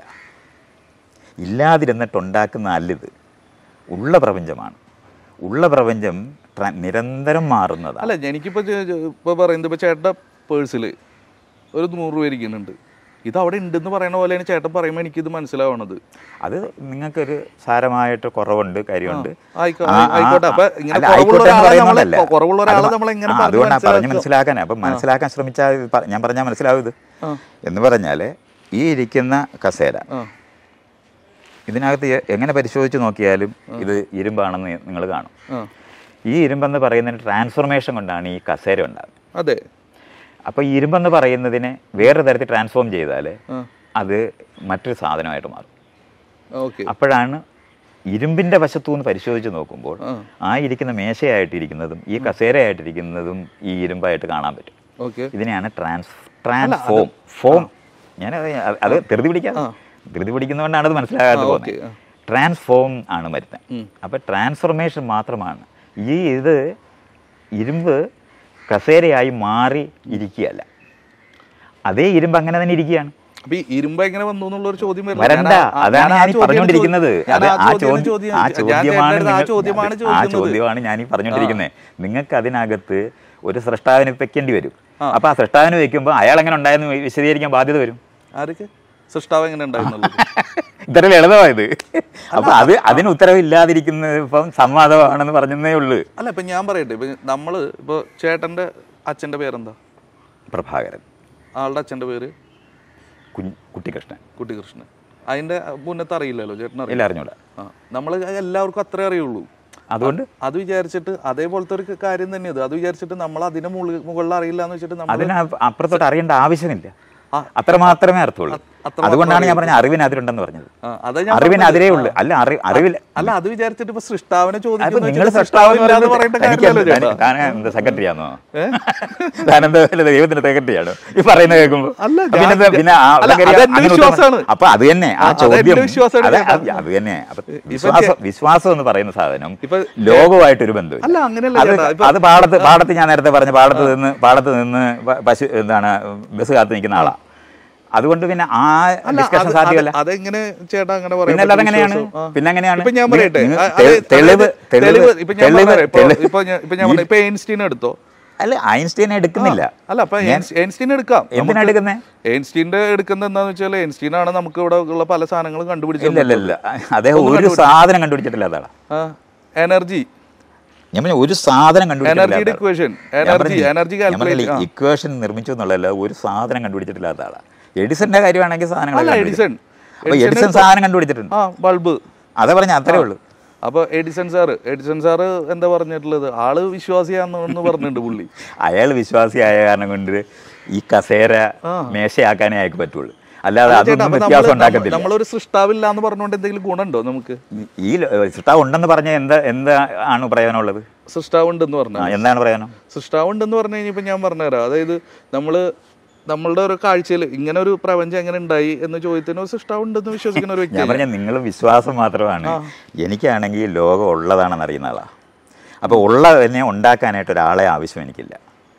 ഇല്ലാതിരുന്നിട്ട് ഉണ്ടാക്കുന്ന അല്ലിത് ഉള്ള പ്രപഞ്ചമാണ് ഉള്ള പ്രപഞ്ചം ട്ര- നിരന്തരം മാറുന്നതാണ് അല്ല എനിക്കിപ്പോൾ ഇപ്പോൾ പറയുന്നത് ഇപ്പോൾ ചേട്ടൻ്റെ പേഴ്സിൽ ഒരു നൂറ് രൂപ ഇരിക്കുന്നുണ്ട് ഇത് അവിടെ ഉണ്ടെന്ന് പറയുന്ന പോലെയാണ് ചേട്ടൻ പറയുമ്പോൾ എനിക്കിത് മനസ്സിലാവണത് അത് നിങ്ങൾക്കൊരു സാരമായിട്ട് കുറവുണ്ട് കാര്യമുണ്ട് ആയിക്കോ- ആ, ആ, ആയിക്കോട്ടെ. അപ്പൊ ഇങ്ങനെ അല്ല, കുറവുള്ള ആയിക്കോട്ടെ എന്ന് ഒരാളെ നമ്മള് പറയുന്നതല്ല. കുറവുള്ള ഒരാളെ അത് നമ്മൾ എങ്ങനെ ആ, പറഞ്ഞ് അതുകൊണ്ടാ പറഞ്ഞ് മനസ്സിലാക്കുക? മനസ്സിലാക്കാൻ അപ്പം മനസ്സിലാക്കാൻ ശ്രമിച്ചാൽ ഇത് പ- ഞാൻ പറഞ്ഞാൽ മനസ്സിലാവും ഇത് ആ. എന്ന് പറഞ്ഞാൽ ഈ ഇരിക്കുന്ന കസേര ആ ഇതിനകത്ത് എ- എങ്ങനെ പരിശോധിച്ച് നോക്കിയാലും ഇത് ഇരുമ്പാണെന്ന് നിങ്ങൾ കാണും ആ ഈ ഇരുമ്പെന്ന് പറയുന്നതിന് ട്രാൻസ്ഫോർമേഷൻ കൊണ്ടാണ് ഈ കസേര ഉണ്ടാകുന്നത് അതെ അപ്പോൾ ഈ ഇരുമ്പെന്ന് പറയുന്നതിനെ വേറെ തരത്തിൽ ട്രാൻസ്ഫോം ചെയ്താൽ ആ അത് മറ്റൊരു സാധനമായിട്ട് മാറും ഓക്കെ അപ്പോഴാണ് ഇരുമ്പിൻ്റെ വശത്തു നിന്ന് പരിശോധിച്ച് നോക്കുമ്പോൾ ആ. ആ ഇരിക്കുന്ന മേശയായിട്ടിരിക്കുന്നതും ഈ കസേരയായിട്ടിരിക്കുന്നതും ഈ ഇരുമ്പായിട്ട് കാണാൻ പറ്റും ഓക്കെ ഇതിനെയാണ് ട്രാൻസ് ട്രാൻസ്ഫോം ഫോം ഞാൻ അത് അത് ധൃതി പിടിക്കാം ആ. ധൃതി പിടിക്കുന്നതുകൊണ്ടാണ് അത് മനസ്സിലാകാതെ ആ, പോകുന്നത് ഓക്കേ, ആ. ട്രാൻസ്ഫോം ആണ് മരുന്ന് ഉം. അപ്പോൾ ട്രാൻസ്ഫോർമേഷൻ മാത്രമാണ് ഈ ഇത് ഇരുമ്പ് കസേരയായി മാറി ഇരിക്കുകയല്ല അതേ ഇരുമ്പ് അങ്ങനെ തന്നെ ഇരിക്കുകയാണ് അപ്പൊ ഈ ഇരുമ്പ് എങ്ങനെ വന്നു എന്നുള്ള ഒരു ചോദ്യം വരുന്നത്. വരണ്ട ഞാൻ ആ- അതാണ് ഞാൻ ആ ഞാൻ ഈ ചോദ്യം പറഞ്ഞുകൊണ്ടിരിക്കുന്നത് ഞാൻ അത് ആ ആ ചോദ്യം ചോദ്യം ചോദ്യം- ആ ഞാൻ ചോദ്യമാണ് ചേട്ടൻ്റെ ആ നിങ്ങൾ- ചോദ്യമാണ് ആ ചോദിക്കുന്നത് ചോദ്യമാണ് ഞാൻ ഈ പറഞ്ഞുകൊണ്ടിരിക്കുന്നത് നിങ്ങൾക്ക് അതിനകത്ത് ഒരു സൃഷ്ടാവിനെ വെക്കേണ്ടി വരും അപ്പൊ ആ സൃഷ്ടാവിന് വെക്കുമ്പോൾ അയാൾ എങ്ങനെ ഉണ്ടായെന്ന് വിശദീകരിക്കാൻ ബാധ്യത വരും ആർക്ക് സൃഷ്ടാവ് എങ്ങനെ ഉണ്ടായിരുന്നുള്ളത് ഇത്ര ലളിതമായത് അപ്പൊ അത് അതിന് ഉത്തരവില്ലാതിരിക്കുന്നത് ഇപ്പം സംവാദമാണെന്ന് പറഞ്ഞതേ ഉള്ളൂ അല്ല ഇപ്പൊ ഞാൻ പറയട്ടെ ഇപ്പൊ നമ്മള് ഇപ്പൊ ചേട്ടന്റെ അച്ഛന്റെ പേരെന്താ പ്രഭാകരൻ ആളുടെ അച്ഛന്റെ പേര് കുഞ്ഞ് കുട്ടിക്കൃഷ്ണൻ കുട്ടികൃഷ്ണൻ അതിന്റെ മുന്നത്ത് അറിയില്ലല്ലോ ചേട്ടൻ അറിയില്ല എല്ലാം അറിഞ്ഞൂടാ ആ നമ്മൾ എല്ലാവർക്കും അത്രേ അറിയുള്ളൂ അതുകൊണ്ട് അത് വിചാരിച്ചിട്ട് അതേപോലത്തെ ഒരു കാര്യം തന്നെ ഇത് അത് വിചാരിച്ചിട്ട് നമ്മൾ അതിന്റെ മുകളിൽ മുകളിൽ അറിയില്ല എന്ന് വെച്ചിട്ട് നമ്മൾ അതിന് അപ്പ- അപ്പുറത്തോട്ട് അറിയേണ്ട ആവശ്യമില്ല ആ. അത്ര മാത്രമേ അർത്ഥമുള്ളൂ അത്ര അതുകൊണ്ടാണ് ഞാൻ പറഞ്ഞ അറിവിന് അതിരുണ്ടെന്ന് പറഞ്ഞത് ആ, അതാ ഞാൻ അറിവിന് പറഞ്ഞത്. അതിരേ ഉള്ളൂ അല്ല അറി അറിവിൽ അല്ല അത് വിചാരിച്ചിട്ട് ഇപ്പൊ സൃഷ്ടാവിനെ അപ്പൊ ചോദിക്കുന്നു നിങ്ങൾ വെച്ചിട്ട് സൃഷ്ടാവ് ഇല്ലാന്ന് പറയേണ്ട കാര്യമല്ലോ ചേട്ടാ താൻ എന്താ സെക്രട്ടറി ആണോ താനെന്താ വല്ല ദൈവത്തിന്റെ സെക്രട്ടറി ആണോ ഈ പറയുന്ന കേൾക്കുമ്പോ അല്ല, അപ്പൊ ഞാൻ- പിന്നെ പിന്നെ ആ അല്ല, അതൊക്കെ അതെന്റെ അങ്ങനെ ഉത്തരം- വിശ്വാസാണ്. അപ്പൊ അത് തന്നെ ആ ആ, അതെന്റെ ചോദ്യം വിശ്വാസാണ് അത് ചേട്ടാ. അത് അത് തന്നെ അപ്പൊ വിശ്വാസം വിശ്വാസം എന്ന് പറയുന്ന സാധനം ഇപ്പൊ ലോകമായിട്ടൊരു ബന്ധം അല്ല, അങ്ങനെയല്ല ചേട്ടാ. ഇപ്പൊ- അത് പാടത്ത് പാടത്ത് ഞാൻ നേരത്തെ പറഞ്ഞ പാടത്ത് നിന്ന് പാടത്ത് നിന്ന് പ- പശു എന്താണ് ബസ് കാത്ത് നിൽക്കുന്ന ആളാ അതുകൊണ്ട് പിന്നെ ആ അല്ല, ഡിസ്കഷൻ അത് സാധ്യമല്ല അത് അതെങ്ങനെ ചേട്ടാ അങ്ങനെ പിന്നെ പറയാൻ അല്ലാതെ പറ്റും എങ്ങനെയാണ് വിശ്വാസം? ആ. പിന്നെ എങ്ങനെയാണ് ഇപ്പൊ ഞാൻ നിങ്ങൾ- പറയട്ടെ നിങ്ങൾ അ- തെ- അത് തെളിവ് അതായത് തെളിവ് ഇപ്പൊ ഞാൻ തെളിവ് പറഞ്ഞുതരാം. ഇപ്പൊ- തെളിവ് ഇപ്പൊ ഞാൻ- ഇപ്പൊ ഞാൻ പറഞ്ഞ ഇപ്പൊ ഐൻസ്റ്റീൻ എടുത്തോ അല്ല ഐൻസ്റ്റീനെ എടുക്കുന്നില്ല അല്ല അപ്പൊ ഐൻസ്- ഐൻസ്റ്റീൻ എടുക്കാം എന്തിനാ നമുക്ക് എടുക്കുന്നേ ഐൻസ്റ്റീന്റെ എടുക്കുന്നത് എന്താന്ന് വെച്ചാൽ ഐൻസ്റ്റീൻ ആണ് നമുക്ക് ഇവിടെ ഉള്ള പല സാധനങ്ങളും കണ്ടുപിടിച്ചത് ഇല്ല ഇല്ല ഇല്ല അദ്ദേഹം ഒരു സാധനം കണ്ടുപിടിച്ചിട്ടില്ല അതാണ് എനർജി ഞാൻ പറഞ്ഞ ഒരു സാധനം എനർജിയുടെ equation energy energy calculate equation നിർമ്മിച്ചു എന്നുള്ളതല്ല ഒരു സാധനം കണ്ടുപിടിച്ചിട്ടില്ലാത്ത ആളാ എഡിസന്റെ കാര്യമാണെങ്കിൽ സാധനങ്ങൾ അല്ല, എഡിസൺ. അപ്പൊ എഡിസൺ എഡിസൺ സാധനം കണ്ടുപിടിച്ചിട്ടുണ്ട് ആ ബൾബ് അതാ പറഞ്ഞ അത്രേ ഉള്ളൂ അപ്പൊ എഡിസൺ സാറ് എഡിസൺ സാറ് എന്താ പറഞ്ഞിട്ടുള്ളത് ആള് വിശ്വാസിയാന്ന് പറഞ്ഞിട്ടുണ്ട് പുള്ളി അയാൾ വിശ്വാസിയായ കാരണം കൊണ്ട് ഈ കസേര മേശയാക്കാനേ അയാൾക്ക് പറ്റുള്ളൂ അല്ലാതെ ചേട്ടാ അതൊന്നും അപ്പൊ വ്യത്യാസം നമ്മള് ഉണ്ടാക്കത്തില്ല നമ്മളൊരു സൃഷ്ടാവില്ല എന്ന് പറഞ്ഞുകൊണ്ട് എന്തെങ്കിലും ഗുണമുണ്ടോ നമുക്ക് ഈ സൃഷ്ടാവ് ഉണ്ടെന്ന് പറഞ്ഞ എന്താ എന്താ ആണ് പ്രയോജനമുള്ളത് സൃഷ്ടാവ് ഉണ്ടെന്ന് പറഞ്ഞാൽ ആ, എന്താണ് പ്രയോജനം സൃഷ്ടാവ് ഉണ്ടെന്ന് പറഞ്ഞു കഴിഞ്ഞപ്പോൾ ഞാൻ പറഞ്ഞുതരാം അതായത് നമ്മള് നമ്മളുടെ ഒരു കാഴ്ചയിൽ ഇങ്ങനെ ഒരു പ്രപഞ്ചം എങ്ങനെ ഉണ്ടായി എന്ന ചോദ്യത്തിന് ഒരു സൃഷ്ടാവ് ഉണ്ടെന്ന് വിശ്വസിക്കുന്ന ഒരു ഞാൻ വ്യക്തിയാണ് പറഞ്ഞ നിങ്ങൾ വിശ്വാസം മാത്രമാണ് എനിക്കാണെങ്കിൽ ലോകം ഉള്ളതാണെന്ന് അറിയുന്ന ആളാണ് അപ്പോൾ ഉള്ളതിനെ ഉണ്ടാക്കാനായിട്ട് ഒരാളെ ആവശ്യം എനിക്കില്ല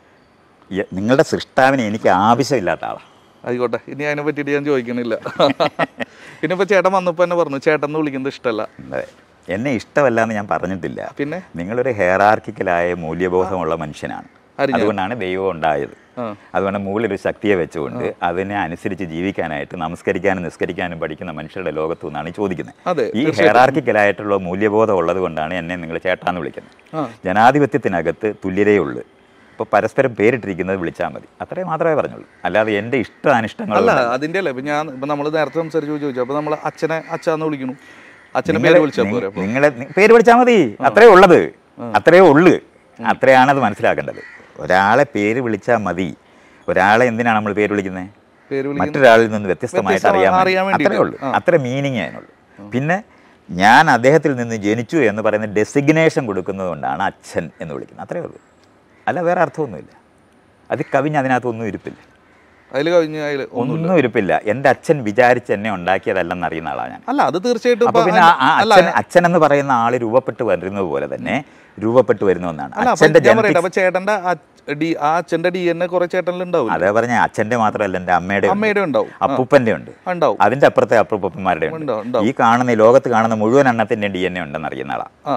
ഈ- നിങ്ങളുടെ സൃഷ്ടാവിനെ എനിക്ക് ആവശ്യമില്ലാത്ത ആളാണ് ആയിക്കോട്ടെ ഇനി അതിനെ പറ്റിയിട്ട് ഞാൻ ചോദിക്കണില്ല പിന്നെ ഇപ്പൊ ചേട്ടൻ വന്നപ്പോ തന്നെ പറഞ്ഞു ചേട്ടൻ എന്ന് വിളിക്കുന്നത് ഇഷ്ടമല്ല അതെ എന്നെ ഇഷ്ടമല്ല എന്ന് ഞാൻ പറഞ്ഞിട്ടില്ല പിന്നെ നിങ്ങളൊരു ഹെയറാർക്കിക്കലായ മൂല്യബോധമുള്ള മനുഷ്യനാണ് ആര് ഞാൻ? അതുകൊണ്ടാണ് ദൈവം ഉണ്ടായത് ആ. അതുകൊണ്ട് മുകളിൽ ഒരു ശക്തിയെ വെച്ചുകൊണ്ട് അതിനെ അനുസരിച്ച് ജീവിക്കാനായിട്ട് നമസ്കരിക്കാനും നിസ്കരിക്കാനും പഠിക്കുന്ന മനുഷ്യരുടെ ലോകത്തു നിന്നാണ് ഈ ചോദിക്കുന്നത് അതെ, ഈ ഹെയറാർക്കിക്കലായിട്ടുള്ള മൂല്യബോധം ഉള്ളത് കൊണ്ടാണ് എന്നെ നിങ്ങൾ ചേട്ടാന്ന് വിളിക്കുന്നത് ആ. ജനാധിപത്യത്തിനകത്ത് തുല്യതയേ ഉള്ളൂ അപ്പോൾ പരസ്പരം പേരിട്ടിരിക്കുന്നത് വിളിച്ചാൽ മതി അത്രേ മാത്രമേ പറഞ്ഞുള്ളൂ അല്ലാതെ എൻ്റെ ഇഷ്ട അനിഷ്ടങ്ങൾ അല്ല അതിന്റെ അല്ല ഇപ്പൊ ഞാൻ ഇപ്പൊ നമ്മൾ നേരത്തെ സംസാരിച്ചു ചോദിച്ചു അപ്പൊ നമ്മൾ അച്ഛനെ അച്ഛന്ന് വിളിക്കണു അച്ഛനെ പേര് വിളിച്ചാൽ പോരെ അപ്പൊ നിങ്ങളെ നി- പേര് വിളിച്ചാൽ മതി അത്രേ ഉള്ളത് അത്രേ ഉള്ളു അത്രയാണ് അത് മനസ്സിലാക്കേണ്ടത് ഒരാളെ പേര് വിളിച്ചാൽ മതി ഒരാളെ എന്തിനാണ് നമ്മൾ പേര് വിളിക്കുന്നത് പേര് വിളി മറ്റൊരാളിൽ നിന്ന് വ്യത്യസ്തമായിട്ട് വ്യത്യസ്തമായി അറിയാൻ അറിയാൻ വേണ്ടി. അത്രേ വേണ്ടിയിട്ട്. ഉള്ളൂ അത്ര മീനിങ് അതിനുള്ളൂ പിന്നെ ഞാൻ അദ്ദേഹത്തിൽ നിന്ന് ജനിച്ചു എന്ന് പറയുന്ന ഡെസിഗ്നേഷൻ കൊടുക്കുന്നത് കൊണ്ടാണ് അച്ഛൻ എന്ന് വിളിക്കുന്നത് അത്രേ ഉള്ളൂ അല്ല വേറെ അർത്ഥമൊന്നുമില്ല അത് കവിഞ്ഞ് അതിനകത്തൊന്നും ഇരിപ്പില്ല അതിൽ കഴിഞ്ഞ അതിൽ ഒന്നും ഇരിപ്പില്ല എൻ്റെ അച്ഛൻ വിചാരിച്ച് എന്നെ ഉണ്ടാക്കിയതല്ലെന്ന് അറിയുന്ന ആളാണ് ഞാൻ അല്ല അത് തീർച്ചയായിട്ടും അപ്പൊ ഇപ്പൊ പിന്നെ ആ- ആ അല്ല അച്ഛൻ അച്ഛൻ എന്ന് പറയുന്ന ആള് രൂപപ്പെട്ട് വരുന്നത് പോലെ തന്നെ രൂപപ്പെട്ട് വരുന്ന ഒന്നാണ് അല്ല അപ്പൊ അച്ഛന്റെ ഞാൻ പറയട്ടെ ജനറ്റിക്സ് അപ്പൊ ചേട്ടന്റെ അ- ഡി ആ അച്ഛന്റെ ഡി എൻ എ കുറെ ചേട്ടനിൽ ഉണ്ടാവും അതേ പറഞ്ഞ അച്ഛന്റെ മാത്രമല്ല എൻ്റെ അമ്മയുടെ ഉണ്ട്. അമ്മയുടെ ഉണ്ടാവും ആ, അപ്പൂപ്പന്റെ ഉണ്ട് ഉണ്ടാവും അതിന്റെ അപ്പുറത്തെ അപ്പൂപ്പന്മാരുടെ ഉണ്ട് ഉണ്ടാവും, ഉണ്ടാവും. ഈ കാണുന്ന ഈ ലോകത്ത് കാണുന്ന മുഴുവൻ എണ്ണത്തിന്റെ ഡി എൻ എ ഉണ്ടെന്ന് അറിയുന്ന ആളാ ആ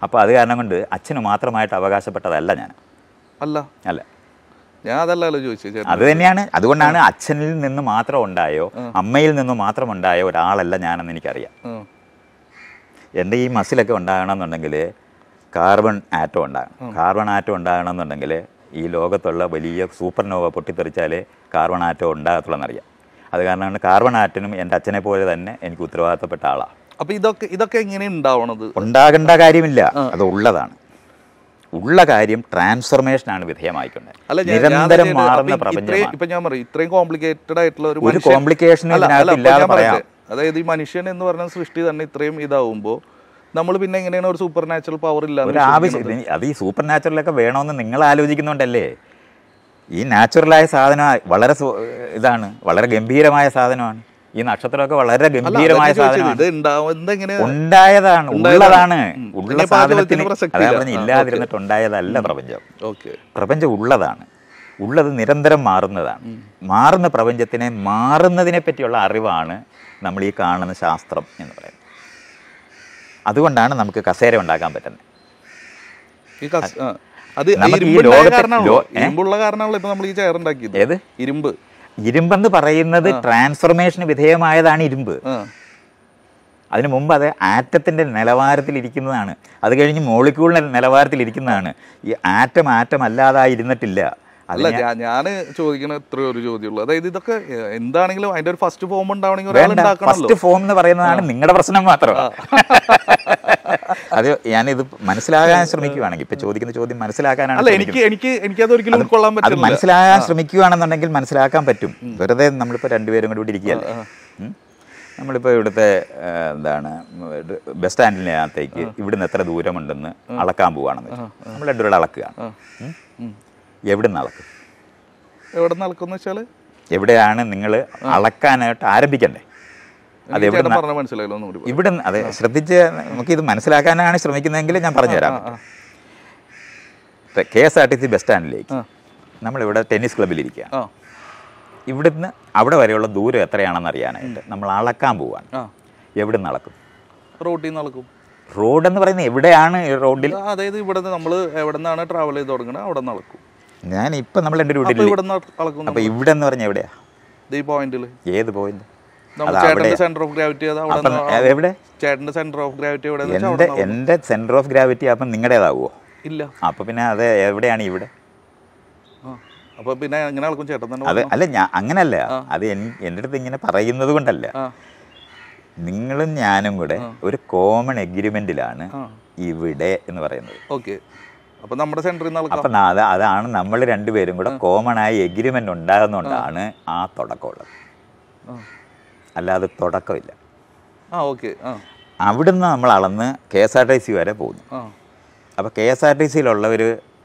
അപ്പോൾ അത് കാരണം കൊണ്ട് അച്ഛന് മാത്രമായിട്ട് അവകാശപ്പെട്ടതല്ല ഞാൻ അല്ല അല്ല ഞാൻ അതല്ലല്ലോ ചോദിച്ചത് ചേട്ടൻ അത് തന്നെയാണ് അതുകൊണ്ടാണ് അച്ഛനിൽ നിന്ന് മാത്രം ഉണ്ടായോ അമ്മയിൽ നിന്ന് മാത്രം ഉണ്ടായ ഒരാളല്ല ഞാനെന്ന് എനിക്കറിയാം ആ. എൻ്റെ ഈ മസിലൊക്കെ ഉണ്ടാകണമെന്നുണ്ടെങ്കിൽ കാർബൺ ആറ്റം ഉണ്ടാകണം കാർബൺ ആറ്റം ഉണ്ടാകണമെന്നുണ്ടെങ്കിൽ ഈ ലോകത്തുള്ള വലിയ സൂപ്പർ നോവ പൊട്ടിത്തെറിച്ചാലേ കാർബൺ ആറ്റം ഉണ്ടാകത്തുള്ളൂ എന്നറിയാം അത് കാരണമാണ് കാർബൺ ആറ്റനും എൻ്റെ അച്ഛനെ പോലെ തന്നെ എനിക്ക് ഉത്തരവാദിത്തപ്പെട്ട ആളാണ് അപ്പൊ ഇതൊക്കെ ഇതൊക്കെ എങ്ങനെ ഉണ്ടാവണത് ഉണ്ടാകേണ്ട കാര്യമില്ല അത് ഉള്ളതാണ് ഉള്ള കാര്യം ട്രാൻസ്ഫർമേഷനാണ് വിധേയമായിക്കൊണ്ടത് അല്ല ഞാൻ- ഞാൻ നിരന്തരം ചോദിച്ചത് മാറുന്ന അപ്പൊ ഇത്രയും പ്രപഞ്ചമാണ് ഇപ്പൊ ഞാൻ പറയും ഇത്രയും കോംപ്ലിക്കേറ്റഡ് ആയിട്ടുള്ള ഒരു ഒരു മനുഷ്യൻ- കോംപ്ലിക്കേഷനും അല്ല, ഇതിനകത്ത് അല്ല, അപ്പൊ ഇല്ലാതെ ഞാൻ പറയട്ടെ. പറയാം. അതായത് ഈ മനുഷ്യൻ എന്ന് പറഞ്ഞ സൃഷ്ടി തന്നെ ഇത്രയും ഇതാവുമ്പോ നമ്മൾ പിന്നെ എങ്ങനെയാണ് ഒരു സൂപ്പർ നാച്ചുറൽ പവർ ഇല്ല ഒരു ആവശ്യം ഇത് അത് ഈ സൂപ്പർ നാച്ചുറലൊക്കെ വേണമെന്ന് നിങ്ങൾ ആലോചിക്കുന്നുണ്ടല്ലേ ഈ നാച്ചുറലായ സാധനം വളരെ സു- ഇതാണ് വളരെ ഗംഭീരമായ സാധനമാണ് ഈ നക്ഷത്രമൊക്കെ വളരെ ഗംഭീരമായ ഇത് സാധനമാണ് ഉണ്ടാവുന്നത് എങ്ങനെ ഉണ്ടായതാണ് ഉള്ളതാണ് ഉം. ഉള്ള ഇനിയിപ്പോ ആ സാധനത്തിന് ചോദ്യത്തിന് പ്രസക്തി അതാ ഇല്ല. പറഞ്ഞ ആ, ഇല്ലാതിരുന്നിട്ട് ഉണ്ടായതല്ല പ്രപഞ്ചം ഓക്കെ പ്രപഞ്ചം ഉള്ളതാണ് ഉള്ളത് നിരന്തരം മാറുന്നതാണ് മാറുന്ന പ്രപഞ്ചത്തിനെ മാറുന്നതിനെ പറ്റിയുള്ള അറിവാണ് നമ്മൾ ഈ കാണുന്ന ശാസ്ത്രം എന്ന് പറയുന്നത് അതുകൊണ്ടാണ് നമുക്ക് കസേര ഉണ്ടാക്കാൻ പറ്റുന്നത് ഈ കസ്- ആ. അത് നമുക്ക് ഈ ഇരുമ്പുണ്ടായ ലോകത്തെ- കാരണമാണല്ലോ ലോ- ഏ? ഇരുമ്പുള്ള കാരണമാണല്ലോ ഇപ്പൊ നമ്മൾ ഈ ചെയർ ഉണ്ടാക്കിയത് ഏത് ഇരുമ്പ് ഇരുമ്പെന്ന് പറയുന്നത് ട്രാൻസ്ഫർമേഷന് വിധേയമായതാണ് ഇരുമ്പ് ആ അതിനു മുമ്പ് അത് ആറ്റത്തിൻ്റെ നിലവാരത്തിൽ ഇരിക്കുന്നതാണ് അത് കഴിഞ്ഞ് മോളിക്യൂളിൻ്റെ നിലവാരത്തിൽ ഇരിക്കുന്നതാണ് ഈ ആറ്റം ആറ്റം അല്ലാതായി ഇരുന്നിട്ടില്ല അല്ല അതിനെ ഞാൻ ഞാൻ ചോദിക്കണ ഇത്രയോ ഒരു ചോദ്യമുള്ളൂ അതായത് ഇതൊക്കെ എ, എന്താണെങ്കിലും അതിന്റെ ഒരു ഫസ്റ്റ് ഫോം ഉണ്ടാവണമെങ്കിൽ ഒരാൾ വേണ്ട ഉണ്ടാക്കണമല്ലോ ഫസ്റ്റ് ഫോം എന്ന് പറയുന്നതാണ് നിങ്ങളുടെ പ്രശ്നം മാത്രമാണ് അത് ഞാനിത് മനസ്സിലാകാൻ ശ്രമിക്കുകയാണെങ്കിൽ ഇപ്പൊ ചോദിക്കുന്ന ചോദ്യം മനസ്സിലാക്കാനാണ് അല്ല എനിക്ക് ശ്രമിക്കുന്നത്. എനിക്ക് എനിക്കത് ഒരിക്കലും ഉൾക്കൊള്ളാൻ അത് പറ്റില്ല മനസ്സിലാകാൻ ശ്രമിക്കുകയാണെന്നുണ്ടെങ്കിൽ മനസ്സിലാക്കാൻ പറ്റും വെറുതെ നമ്മളിപ്പോൾ രണ്ടുപേരും കൂടി ഇവിടെ ഇരിക്കുകയല്ലേ ഉം. നമ്മളിപ്പോൾ ഇവിടുത്തെ ആ, എന്താണ് ബസ് സ്റ്റാൻഡിനകത്തേക്ക് ഇവിടുന്ന് എത്ര ദൂരമുണ്ടെന്ന് അളക്കാൻ പോവുകയാണെന്ന് വെച്ചോ. നമ്മൾ രണ്ടുപേരും അളക്കുകയാണ് ഉം. ഉം. എവിടെ നിന്ന് അളക്കും എവിടെ നടക്കുന്ന വെച്ചാല് എവിടെയാണ് നിങ്ങൾ അളക്കാനായിട്ട് ആരംഭിക്കണ്ടേ അത് എനിക്ക് എവിടെ ചേട്ടൻ പറഞ്ഞ മനസ്സിലായല്ലോ ഒന്നുകൂടി പറ. ഇവിടെ അതെ ശ്രദ്ധിച്ച് നമുക്കിത് മനസ്സിലാക്കാനാണ് ശ്രമിക്കുന്നതെങ്കിൽ ഞാൻ പറഞ്ഞുതരാം ആ, K S R T C bus സ്റ്റാൻഡിലേക്ക് ആ. നമ്മളിവിടെ ടെന്നീസ് ക്ലബ്ബിൽ ഇരിക്കുക ആ ഇവിടുന്ന് അവിടെ വരെയുള്ള ദൂരം എത്രയാണെന്ന് അറിയാനായിട്ട് നമ്മൾ അളക്കാൻ പോവാണ് ആ എവിടെ നിന്ന് അളക്കും റോട്ടിൽ നിന്ന് നടക്കും റോഡ് എന്ന് പറയുന്നത് എവിടെയാണ് ഈ റോഡിൽ അതായത് ഇവിടെ നമ്മൾ എവിടെ നിന്നാണ് ട്രാവൽ ചെയ്ത് തുടങ്ങണത് അവിടെ നിന്ന് അളക്കും ഞാൻ ഇപ്പം നമ്മൾ എൻ്റെ അപ്പൊ റൂട്ടിൽ ഇവിടെ നിന്ന് അളക്കും അപ്പോൾ ഇവിടെ എന്ന് പറഞ്ഞാൽ എവിടെയാ ഈ പോയിന്റിൽ ഏത് പോയിന്റ് നമ്മൾ അത് ചേട്ടന്റെ അവിടെ സെന്റർ ഓഫ് ഗ്രാവിറ്റി അത് അവിടെ അപ്പം നിന്ന് അത് എവിടെ ചേട്ടന്റെ സെന്റർ ഓഫ് ഗ്രാവിറ്റി എവിടെ എൻ്റെ എൻ്റെ സെൻറ്റർ ഓഫ് ഗ്രാവിറ്റി അപ്പം നിങ്ങളുടേതാവുമോ ഇല്ല അപ്പോൾ പിന്നെ അത് എവിടെയാണ് ഇവിടെ ആ അപ്പൊ പിന്നെ എങ്ങനെ അളക്കും ചേട്ടൻ തന്നെ അത് അല്ല ഞാൻ അങ്ങനല്ല അത് എൻ- എൻ്റെ അടുത്ത് ഇങ്ങനെ പറയുന്നത് കൊണ്ടല്ല ആ നിങ്ങളും ഞാനും കൂടെ ഒരു കോമൺ എഗ്രിമെന്റിലാണ് ആ ഇവിടെ എന്ന് പറയുന്നത് ഓക്കെ അപ്പൊ നമ്മുടെ സെന്ററിൽ നിന്ന് അളക്കാം അപ്പൊ ന- അത് അതാണ് നമ്മൾ രണ്ടുപേരും കൂടെ കോമൺ ആയി എഗ്രിമെന്റ് ഉണ്ടാകുന്നതുകൊണ്ടാണ് ആ തുടക്കമുള്ളത് ആ. അല്ലാതെ തുടക്കമില്ല ആ ഓക്കെ ആ അവിടുന്ന് നമ്മൾ അളന്ന് K S R T C വരെ പോകുന്നു ആ അപ്പോൾ കെ എസ് ആർ ടി സിയിലുള്ളവർ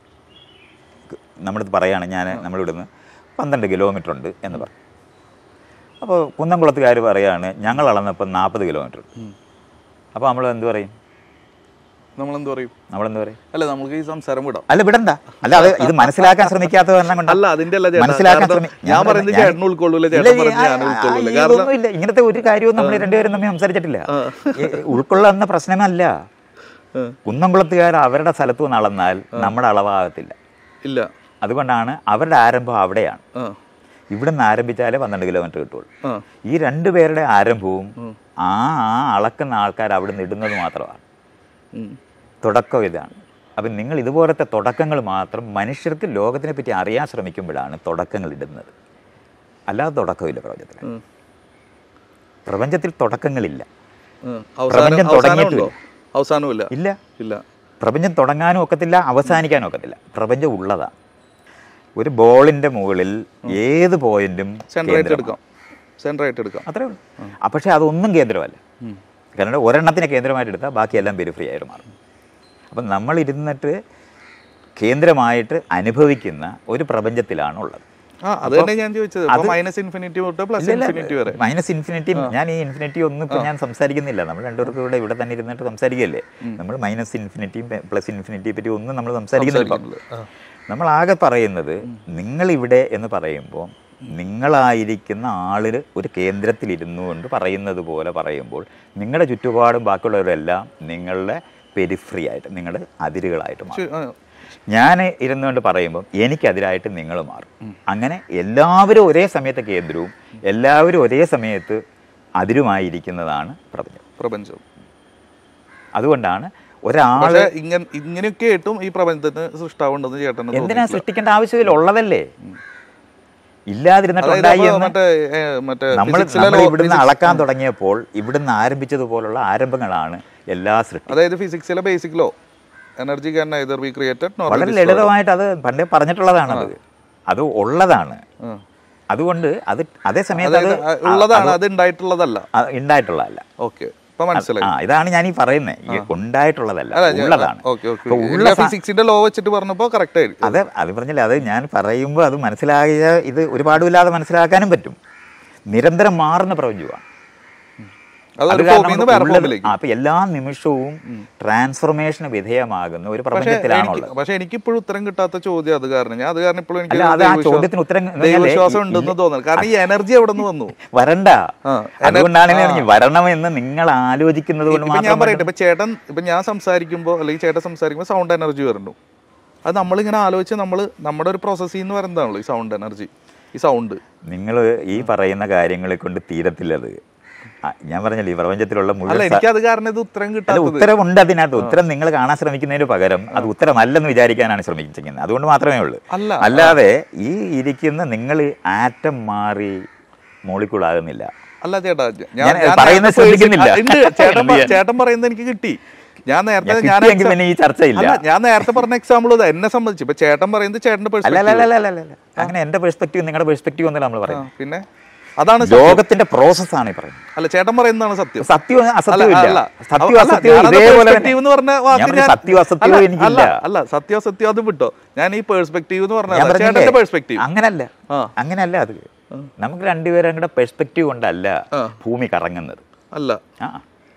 നമ്മളിത് പറയുകയാണ് ഞാൻ നമ്മളിവിടുന്ന് പന്ത്രണ്ട് കിലോമീറ്റർ ഉണ്ട് എന്ന് പറഞ്ഞു അപ്പോൾ കുന്നംകുളത്തുകാർ പറയുകയാണ് ഞങ്ങൾ അളന്നപ്പോൾ നാൽപ്പത് കിലോമീറ്റർ ഉണ്ട് ഉം. അപ്പോൾ നമ്മൾ എന്ത് പറയും നമ്മളെന്ത് പറയും നമ്മളെന്ത് പറയും അല്ല നമുക്ക് ഈ സംസാരം വിടാം അല്ല വിടണ്ട അല്ല അത് ഇത് മനസ്സിലാക്കാൻ ശ്രമിക്കാത്ത കാരണം കൊണ്ട് അല്ല അതിന്റെ അല്ല ചേട്ടാ മനസ്സിലാക്കാൻ കാരണം ശ്രമി- ഞാൻ ഞാൻ പറയുന്നത് ഞാൻ- ചേട്ടൻ ഉൾക്കൊള്ളൂല ഇല്ല, ചേട്ടൻ ഈ- പറഞ്ഞ് ഞാൻ ആ, ഉൾക്കൊള്ളൂല ഈ കാരണം ഇതൊന്നുമില്ല. ഇങ്ങനത്തെ ഒരു കാര്യവും നമ്മൾ രണ്ടുപേരും തമ്മിൽ സംസാരിച്ചിട്ടില്ല ഈ ഉൾക്കൊള്ളുന്ന പ്രശ്നമല്ല ആ, കുന്നംകുളത്തുകാർ അവരുടെ സ്ഥലത്ത് നിന്ന് അളന്നാൽ നമ്മുടെ അളവാകത്തില്ല ഇല്ല അതുകൊണ്ടാണ് അവരുടെ ആരംഭം അവിടെയാണ് ആ ഇവിടെ നിന്ന് ആരംഭിച്ചാലേ പന്ത്രണ്ട് കിലോമീറ്റർ കിട്ടുള്ളൂ ആ ഈ രണ്ടു പേരുടെ ആരംഭവും ആ ആ അളക്കുന്ന ആൾക്കാർ അവിടെ നിന്ന് ഇടുന്നത് മാത്രമാണ് ഉം. തുടക്കം ഇതാണ് അപ്പം നിങ്ങൾ ഇതുപോലത്തെ തുടക്കങ്ങൾ മാത്രം മനുഷ്യർക്ക് ലോകത്തിനെ പറ്റി അറിയാൻ ശ്രമിക്കുമ്പോഴാണ് തുടക്കങ്ങൾ ഇടുന്നത് അല്ലാതെ തുടക്കമില്ല പ്രപഞ്ചത്തിൽ ഉം. പ്രപഞ്ചത്തിൽ തുടക്കങ്ങളില്ല ഉം. അവസാനം പ്രപഞ്ചം അവസാനം തുടങ്ങിയിട്ടില്ല. ഉണ്ടോ അവസാനമില്ല ഇല്ല ഇല്ല പ്രപഞ്ചം തുടങ്ങാനും ഒക്കത്തില്ല അവസാനിക്കാനും ഒക്കത്തില്ല പ്രപഞ്ചം ഉള്ളതാണ് ഒരു ബോളിൻ്റെ മുകളിൽ ഏത് പോയിന്റും സെൻട്രേറ്റ് കേന്ദ്രമാണ്. എടുക്കാം സെൻട്രേറ്റ് എടുക്കാം അത്രേ ഉള്ളൂ ആ, പക്ഷേ അതൊന്നും കേന്ദ്രമല്ല ഉം. കാരണം ഒരെണ്ണത്തിനെ കേന്ദ്രമായിട്ട് എടുത്താൽ ബാക്കിയെല്ലാം പെരിഫ്രീ ആയിട്ട് മാറും അപ്പം നമ്മൾ ഇരുന്നിട്ട് കേന്ദ്രമായിട്ട് അനുഭവിക്കുന്ന ഒരു പ്രപഞ്ചത്തിലാണ് ഉള്ളത് ആ അത് തന്നെ ഞാൻ ചോദിച്ചത് അപ്പൊ മൈനസ് ഇൻഫിനിറ്റി തൊട്ട് പ്ലസ് ഇൻഫിനിറ്റി വരെ മൈനസ് ഇൻഫിനിറ്റി ഞാൻ ഈ ഇൻഫിനിറ്റി ഒന്നും ഇപ്പം ഞാൻ സംസാരിക്കുന്നില്ല നമ്മൾ രണ്ടുപേർക്കും ഇവിടെ ഇവിടെ തന്നെ ഇരുന്നിട്ട് സംസാരിക്കുകയല്ലേ നമ്മൾ മൈനസ് ഇൻഫിനിറ്റിയും പ്ലസ് ഇൻഫിനിറ്റിയെ പറ്റി ഒന്നും നമ്മൾ സംസാരിക്കുന്നില്ല ഇപ്പം. നമ്മൾ ആകെ പറയുന്നത് നിങ്ങളിവിടെ എന്ന് പറയുമ്പോൾ നിങ്ങളായിരിക്കുന്ന ആളിൽ ഒരു കേന്ദ്രത്തിൽ ഇരുന്നു കൊണ്ട് പറയുന്നത് പോലെ പറയുമ്പോൾ നിങ്ങളുടെ ചുറ്റുപാടും ബാക്കിയുള്ളവരെല്ലാം നിങ്ങളുടെ പെരിഫ്രി ആയിട്ട് നിങ്ങൾ അതിരുകളായിട്ട് മാറും ശരി, ആ, ഞാൻ ഇരുന്നുകൊണ്ട് പറയുമ്പോൾ എനിക്കെതിരായിട്ട് നിങ്ങൾ മാറും അങ്ങനെ എല്ലാവരും ഒരേ സമയത്ത് കേന്ദ്രവും എല്ലാവരും ഒരേ സമയത്ത് അതിരുമായിരിക്കുന്നതാണ് പ്രപഞ്ചം പ്രപഞ്ചം അതുകൊണ്ടാണ് ഒരാൾ പക്ഷെ ഇങ്ങനെ ഇങ്ങനെയൊക്കെ ആയിട്ടും ഈ പ്രപഞ്ചത്തിന് സൃഷ്ടാവുണ്ടെന്ന് ചേട്ടന് എന്തിനാ തോന്നിയിട്ടില്ല. സൃഷ്ടിക്കേണ്ട ആവശ്യമില്ല ഉള്ളതല്ലേ ഇല്ലാതിരുന്നിട്ട് അതായത് ഉണ്ടായി അപ്പൊ എന്ന് മറ്റേ ഏ, മറ്റേ നമ്മൾ physics ലെ നമ്മൾ law- ഇവിടുന്ന് physics- അളക്കാൻ തുടങ്ങിയപ്പോൾ ഇവിടുന്ന് ആരംഭിച്ചതുപോലുള്ള ആരംഭങ്ങളാണ് എല്ലാ സൃഷ്ടി അതായത് ഫിസിക്സിലെ basic law energy can either be created nor വളരെ ലളിതമായിട്ട് അത് പണ്ടേ പറഞ്ഞിട്ടുള്ളതാണത് അത് ഉള്ളതാണ് അതുകൊണ്ട് അത് അതേ സമയത്ത് അത് അതായത് ഉള്ളതാണ് അത് ഉണ്ടായിട്ടുള്ളതല്ല ആ, ഉണ്ടായിട്ടുള്ളതല്ല ഓക്കെ ഇപ്പൊ മനസ്സിലായി ആ ഇതാണ് ഞാൻ ഈ പറയുന്നത് ഈ ഉണ്ടായിട്ടുള്ളതല്ല അല്ല ഞാൻ- ഉള്ളതാണ് ഓക്കെ ഓക്കെ ഇപ്പൊ ഉള്ള സാ- ഫിസിക്സിന്റെ ലോ വെച്ചിട്ട് പറഞ്ഞപ്പോ കറക്റ്റ് ആയിരിക്കും അത് അത് പറഞ്ഞില്ല അത് ഞാൻ പറയുമ്പോൾ അത് മനസ്സിലാക്കിയ ഇത് ഒരുപാടുമില്ലാതെ മനസ്സിലാക്കാനും പറ്റും നിരന്തരം മാറുന്ന പ്രപഞ്ചമാണ് അത് അത് ഒരു കാരണം ഫോമിൽ നിന്ന് നമുക്ക് വേറെ ഉള്ളത് ഫോമിലേക്ക് ആ, അപ്പൊ എല്ലാ നിമിഷവും ട്രാൻസ്ഫോർമേഷന് വിധേയമാകുന്ന ഒരു പക്ഷെ പ്രപഞ്ചത്തിലാണുള്ളത് എനിക്ക് പക്ഷെ എനിക്ക് ഇപ്പോഴും ഉത്തരം കിട്ടാത്ത ചോദ്യം അത് കാരണം ഞാൻ അത് കാരണം ഇപ്പോഴും എനിക്ക് അല്ല, അത് ആ ദൈവവിശ്വാസം- ചോദ്യത്തിന് ഉത്തരം എന്ന് പറഞ്ഞാലേ ദൈവവിശ്വാസം ഈ- ഉണ്ടെന്ന് തോന്നുന്നു കാരണം ഈ എനർജി എവിടെ നിന്ന് വന്നു വരണ്ട ആ, അതുകൊണ്ടാണ് ആ. ഞാൻ പറഞ്ഞത് വരണമെന്ന് നിങ്ങൾ ആലോചിക്കുന്നത് കൊണ്ട് ഇപ്പൊ ഞാൻ മാത്രം പറയട്ടെ ഇപ്പൊ ചേട്ടൻ ഇപ്പൊ ഞാൻ സംസാരിക്കുമ്പോൾ അല്ലെങ്കിൽ ചേട്ടൻ സംസാരിക്കുമ്പോൾ സൗണ്ട് എനർജി വരുന്നു അത് നമ്മളിങ്ങനെ ആലോചിച്ച് നമ്മൾ നമ്മുടെ ഒരു പ്രോസസ്സിൽ നിന്ന് വരുന്നതാണല്ലോ ഈ സൗണ്ട് എനർജി ഈ സൗണ്ട് നിങ്ങൾ ഈ പറയുന്ന കാര്യങ്ങളെ കൊണ്ട് തീരത്തില്ലത് ആ, ഞാൻ പറഞ്ഞില്ല ഈ പ്രപഞ്ചത്തിലുള്ള അല്ല മുഴുവൻ സ- എനിക്ക് അത് കാരണം ഇത് ഉത്തരം അല്ല കിട്ടാത്തത് ഉത്തരവുണ്ട് അതിനകത്ത് ഉത്തരം നിങ്ങൾ കാണാൻ ശ്രമിക്കുന്നതിന് പകരം അത് ഉത്തരമല്ലെന്ന് വിചാരിക്കാനാണ് ശ്രമിച്ചിരിക്കുന്നത് അതുകൊണ്ട് മാത്രമേ ഉള്ളൂ അല്ല. അല്ലാതെ ഈ ഇരിക്കുന്ന നിങ്ങൾ ആറ്റം മാറി മോളിക്കൂളാകുന്നില്ല അല്ല ചേട്ടാ ഞാൻ പറയുന്നത് നേരത്തെ ശ്രദ്ധിക്കുന്നില്ല. ആ, ഉണ്ട് ചേട്ടൻ പ- എന്ത് ചെയ്യാൻ? ചേട്ടൻ പറയുന്നത് എനിക്ക് കിട്ടി ഞാൻ നേരത്തെ ഞാൻ ഞാൻ കിട്ടിയെങ്കിൽ exa- പിന്നെ ഈ ചർച്ചയില്ല. അല്ല, ഞാൻ നേരത്തെ പറഞ്ഞ എക്സാമ്പിൾ ഇത് എന്നെ സംബന്ധിച്ച് ഇപ്പൊ ചേട്ടൻ പറയുന്നത് ചേട്ടന്റെ അല്ല അല്ല perspective. അല്ല അല്ല അല്ല അല്ല അങ്ങനെ എന്റെ പെർസ്പെക്റ്റീവ് നിങ്ങളുടെ പെർസ്പെക്റ്റീവ് ഒന്നല്ല നമ്മൾ ആ, പറയുന്നത് പിന്നെ അതാണ് സത്യം. ലോകത്തിന്റെ പ്രോസസ്സാണ് ഈ പറയുന്നത് അല്ല ചേട്ടൻ പറയുന്നതാണ് സത്യം സത്യവും അല്ല, അസത്യവും ഇല്ല അല്ല. സത്യവും അല്ല, അസത്യവും ഞാനത് ഇതേപോലെ perspective എന്ന് പറഞ്ഞ വാക്ക് ഞാൻ പറഞ്ഞ ഞാൻ- സത്യവും അസത്യവും അല്ല, എനിക്കില്ല അല്ല, അല്ല സത്യം അസത്യം അത് വിട്ടോ ഞാൻ ഈ പേഴ്സ്പെക്റ്റീവ് എന്ന് ഞാൻ പറഞ്ഞത് ചേട്ടന്റെ പറഞ്ഞില്ലേ പേഴ്സ്പെക്റ്റീവ് അങ്ങനല്ല ആ. അങ്ങനല്ല അത് നമുക്ക് രണ്ടുപേരും കൂടെ പെർസ്പെക്റ്റീവ് കൊണ്ടല്ല ആ. ഭൂമി കറങ്ങുന്നത് അല്ല ആ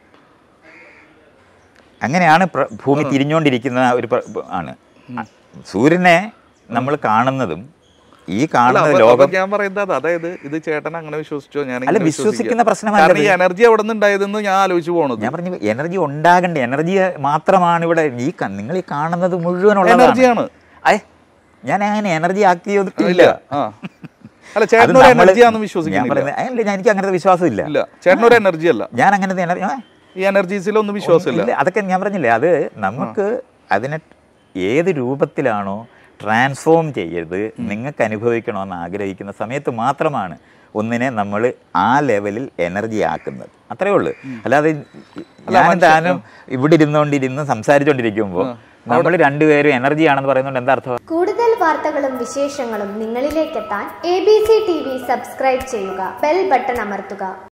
അങ്ങനെയാണ് പ്ര- ഭൂമി തിരിഞ്ഞുകൊണ്ടിരിക്കുന്ന ഒരു പ്ര- ആണ് സൂര്യനെ നമ്മൾ കാണുന്നതും ഈ അല്ല, കാണുന്ന അപ്പൊ- ലോകം അപ്പൊ ഞാൻ പറയുന്നത് അതായത് ഇത് ചേട്ടൻ അങ്ങനെ വിശ്വസിച്ചോ ഞാൻ അല്ല, ഇങ്ങനെ വിശ്വസിക്കുന്ന വിശ്വസിക്കാം. പ്രശ്നമല്ല കാരണം ഈ ഇത്. എനർജി എവിടെ നിന്ന് ഉണ്ടായതെന്ന് ഞാൻ ആലോചിച്ച് പോണത് ഞാൻ പറഞ്ഞു എനർജി ഉണ്ടാകണ്ടേ എനർജി മാത്രമാണ് ഇവിടെ ഈ ക- നിങ്ങൾ ഈ കാണുന്നത് മുഴുവനുള്ളതാണ് എനർജിയാണ് അയ് ഞാൻ അങ്ങനെ എനർജി ആക്കിയിട്ടില്ല ഇല്ല ആ അല്ല ചേട്ടൻ അത് ഒരു നമ്മള് എനർജിയാന്ന് ഞാൻ വിശ്വസിക്കുന്നില്ല പറയുന്നത് അല്ല ഞാൻ എനിക്ക് അങ്ങനത്തെ വിശ്വാസമില്ല ഇല്ല ചേട്ടൻ ഒരു എനർജി അല്ല ഞാൻ അങ്ങനത്തെ എനർജി ആ, ഈ എനർജീസിലൊന്നും വിശ്വാസമില്ല ഇല്ല, അതൊക്കെ ഞാൻ പറഞ്ഞില്ലേ അത് നമുക്ക് അതിനെ ഏത് രൂപത്തിലാണോ ട്രാൻസ്ഫോം ചെയ്ത് നിങ്ങൾക്ക് അനുഭവിക്കണമെന്ന് ആഗ്രഹിക്കുന്ന സമയത്ത് മാത്രമാണ് ഒന്നിനെ നമ്മൾ ആ ലെവലിൽ എനർജി ആക്കുന്നത് അത്രേ ഉള്ളൂ അല്ലാതെ ഞാൻ താനും ഇവിടെ ഇരുന്നുകൊണ്ടിരുന്ന് സംസാരിച്ചുകൊണ്ടിരിക്കുമ്പോൾ നമ്മൾ രണ്ടുപേരും എനർജി ആണെന്ന് പറയുന്നതുകൊണ്ട് എന്താ അർത്ഥം കൂടുതൽ വാർത്തകളും വിശേഷങ്ങളും നിങ്ങളിലേക്കെത്താൻ A B C T V subscribe ചെയ്യുക ബെൽ ബട്ടൺ അമർത്തുക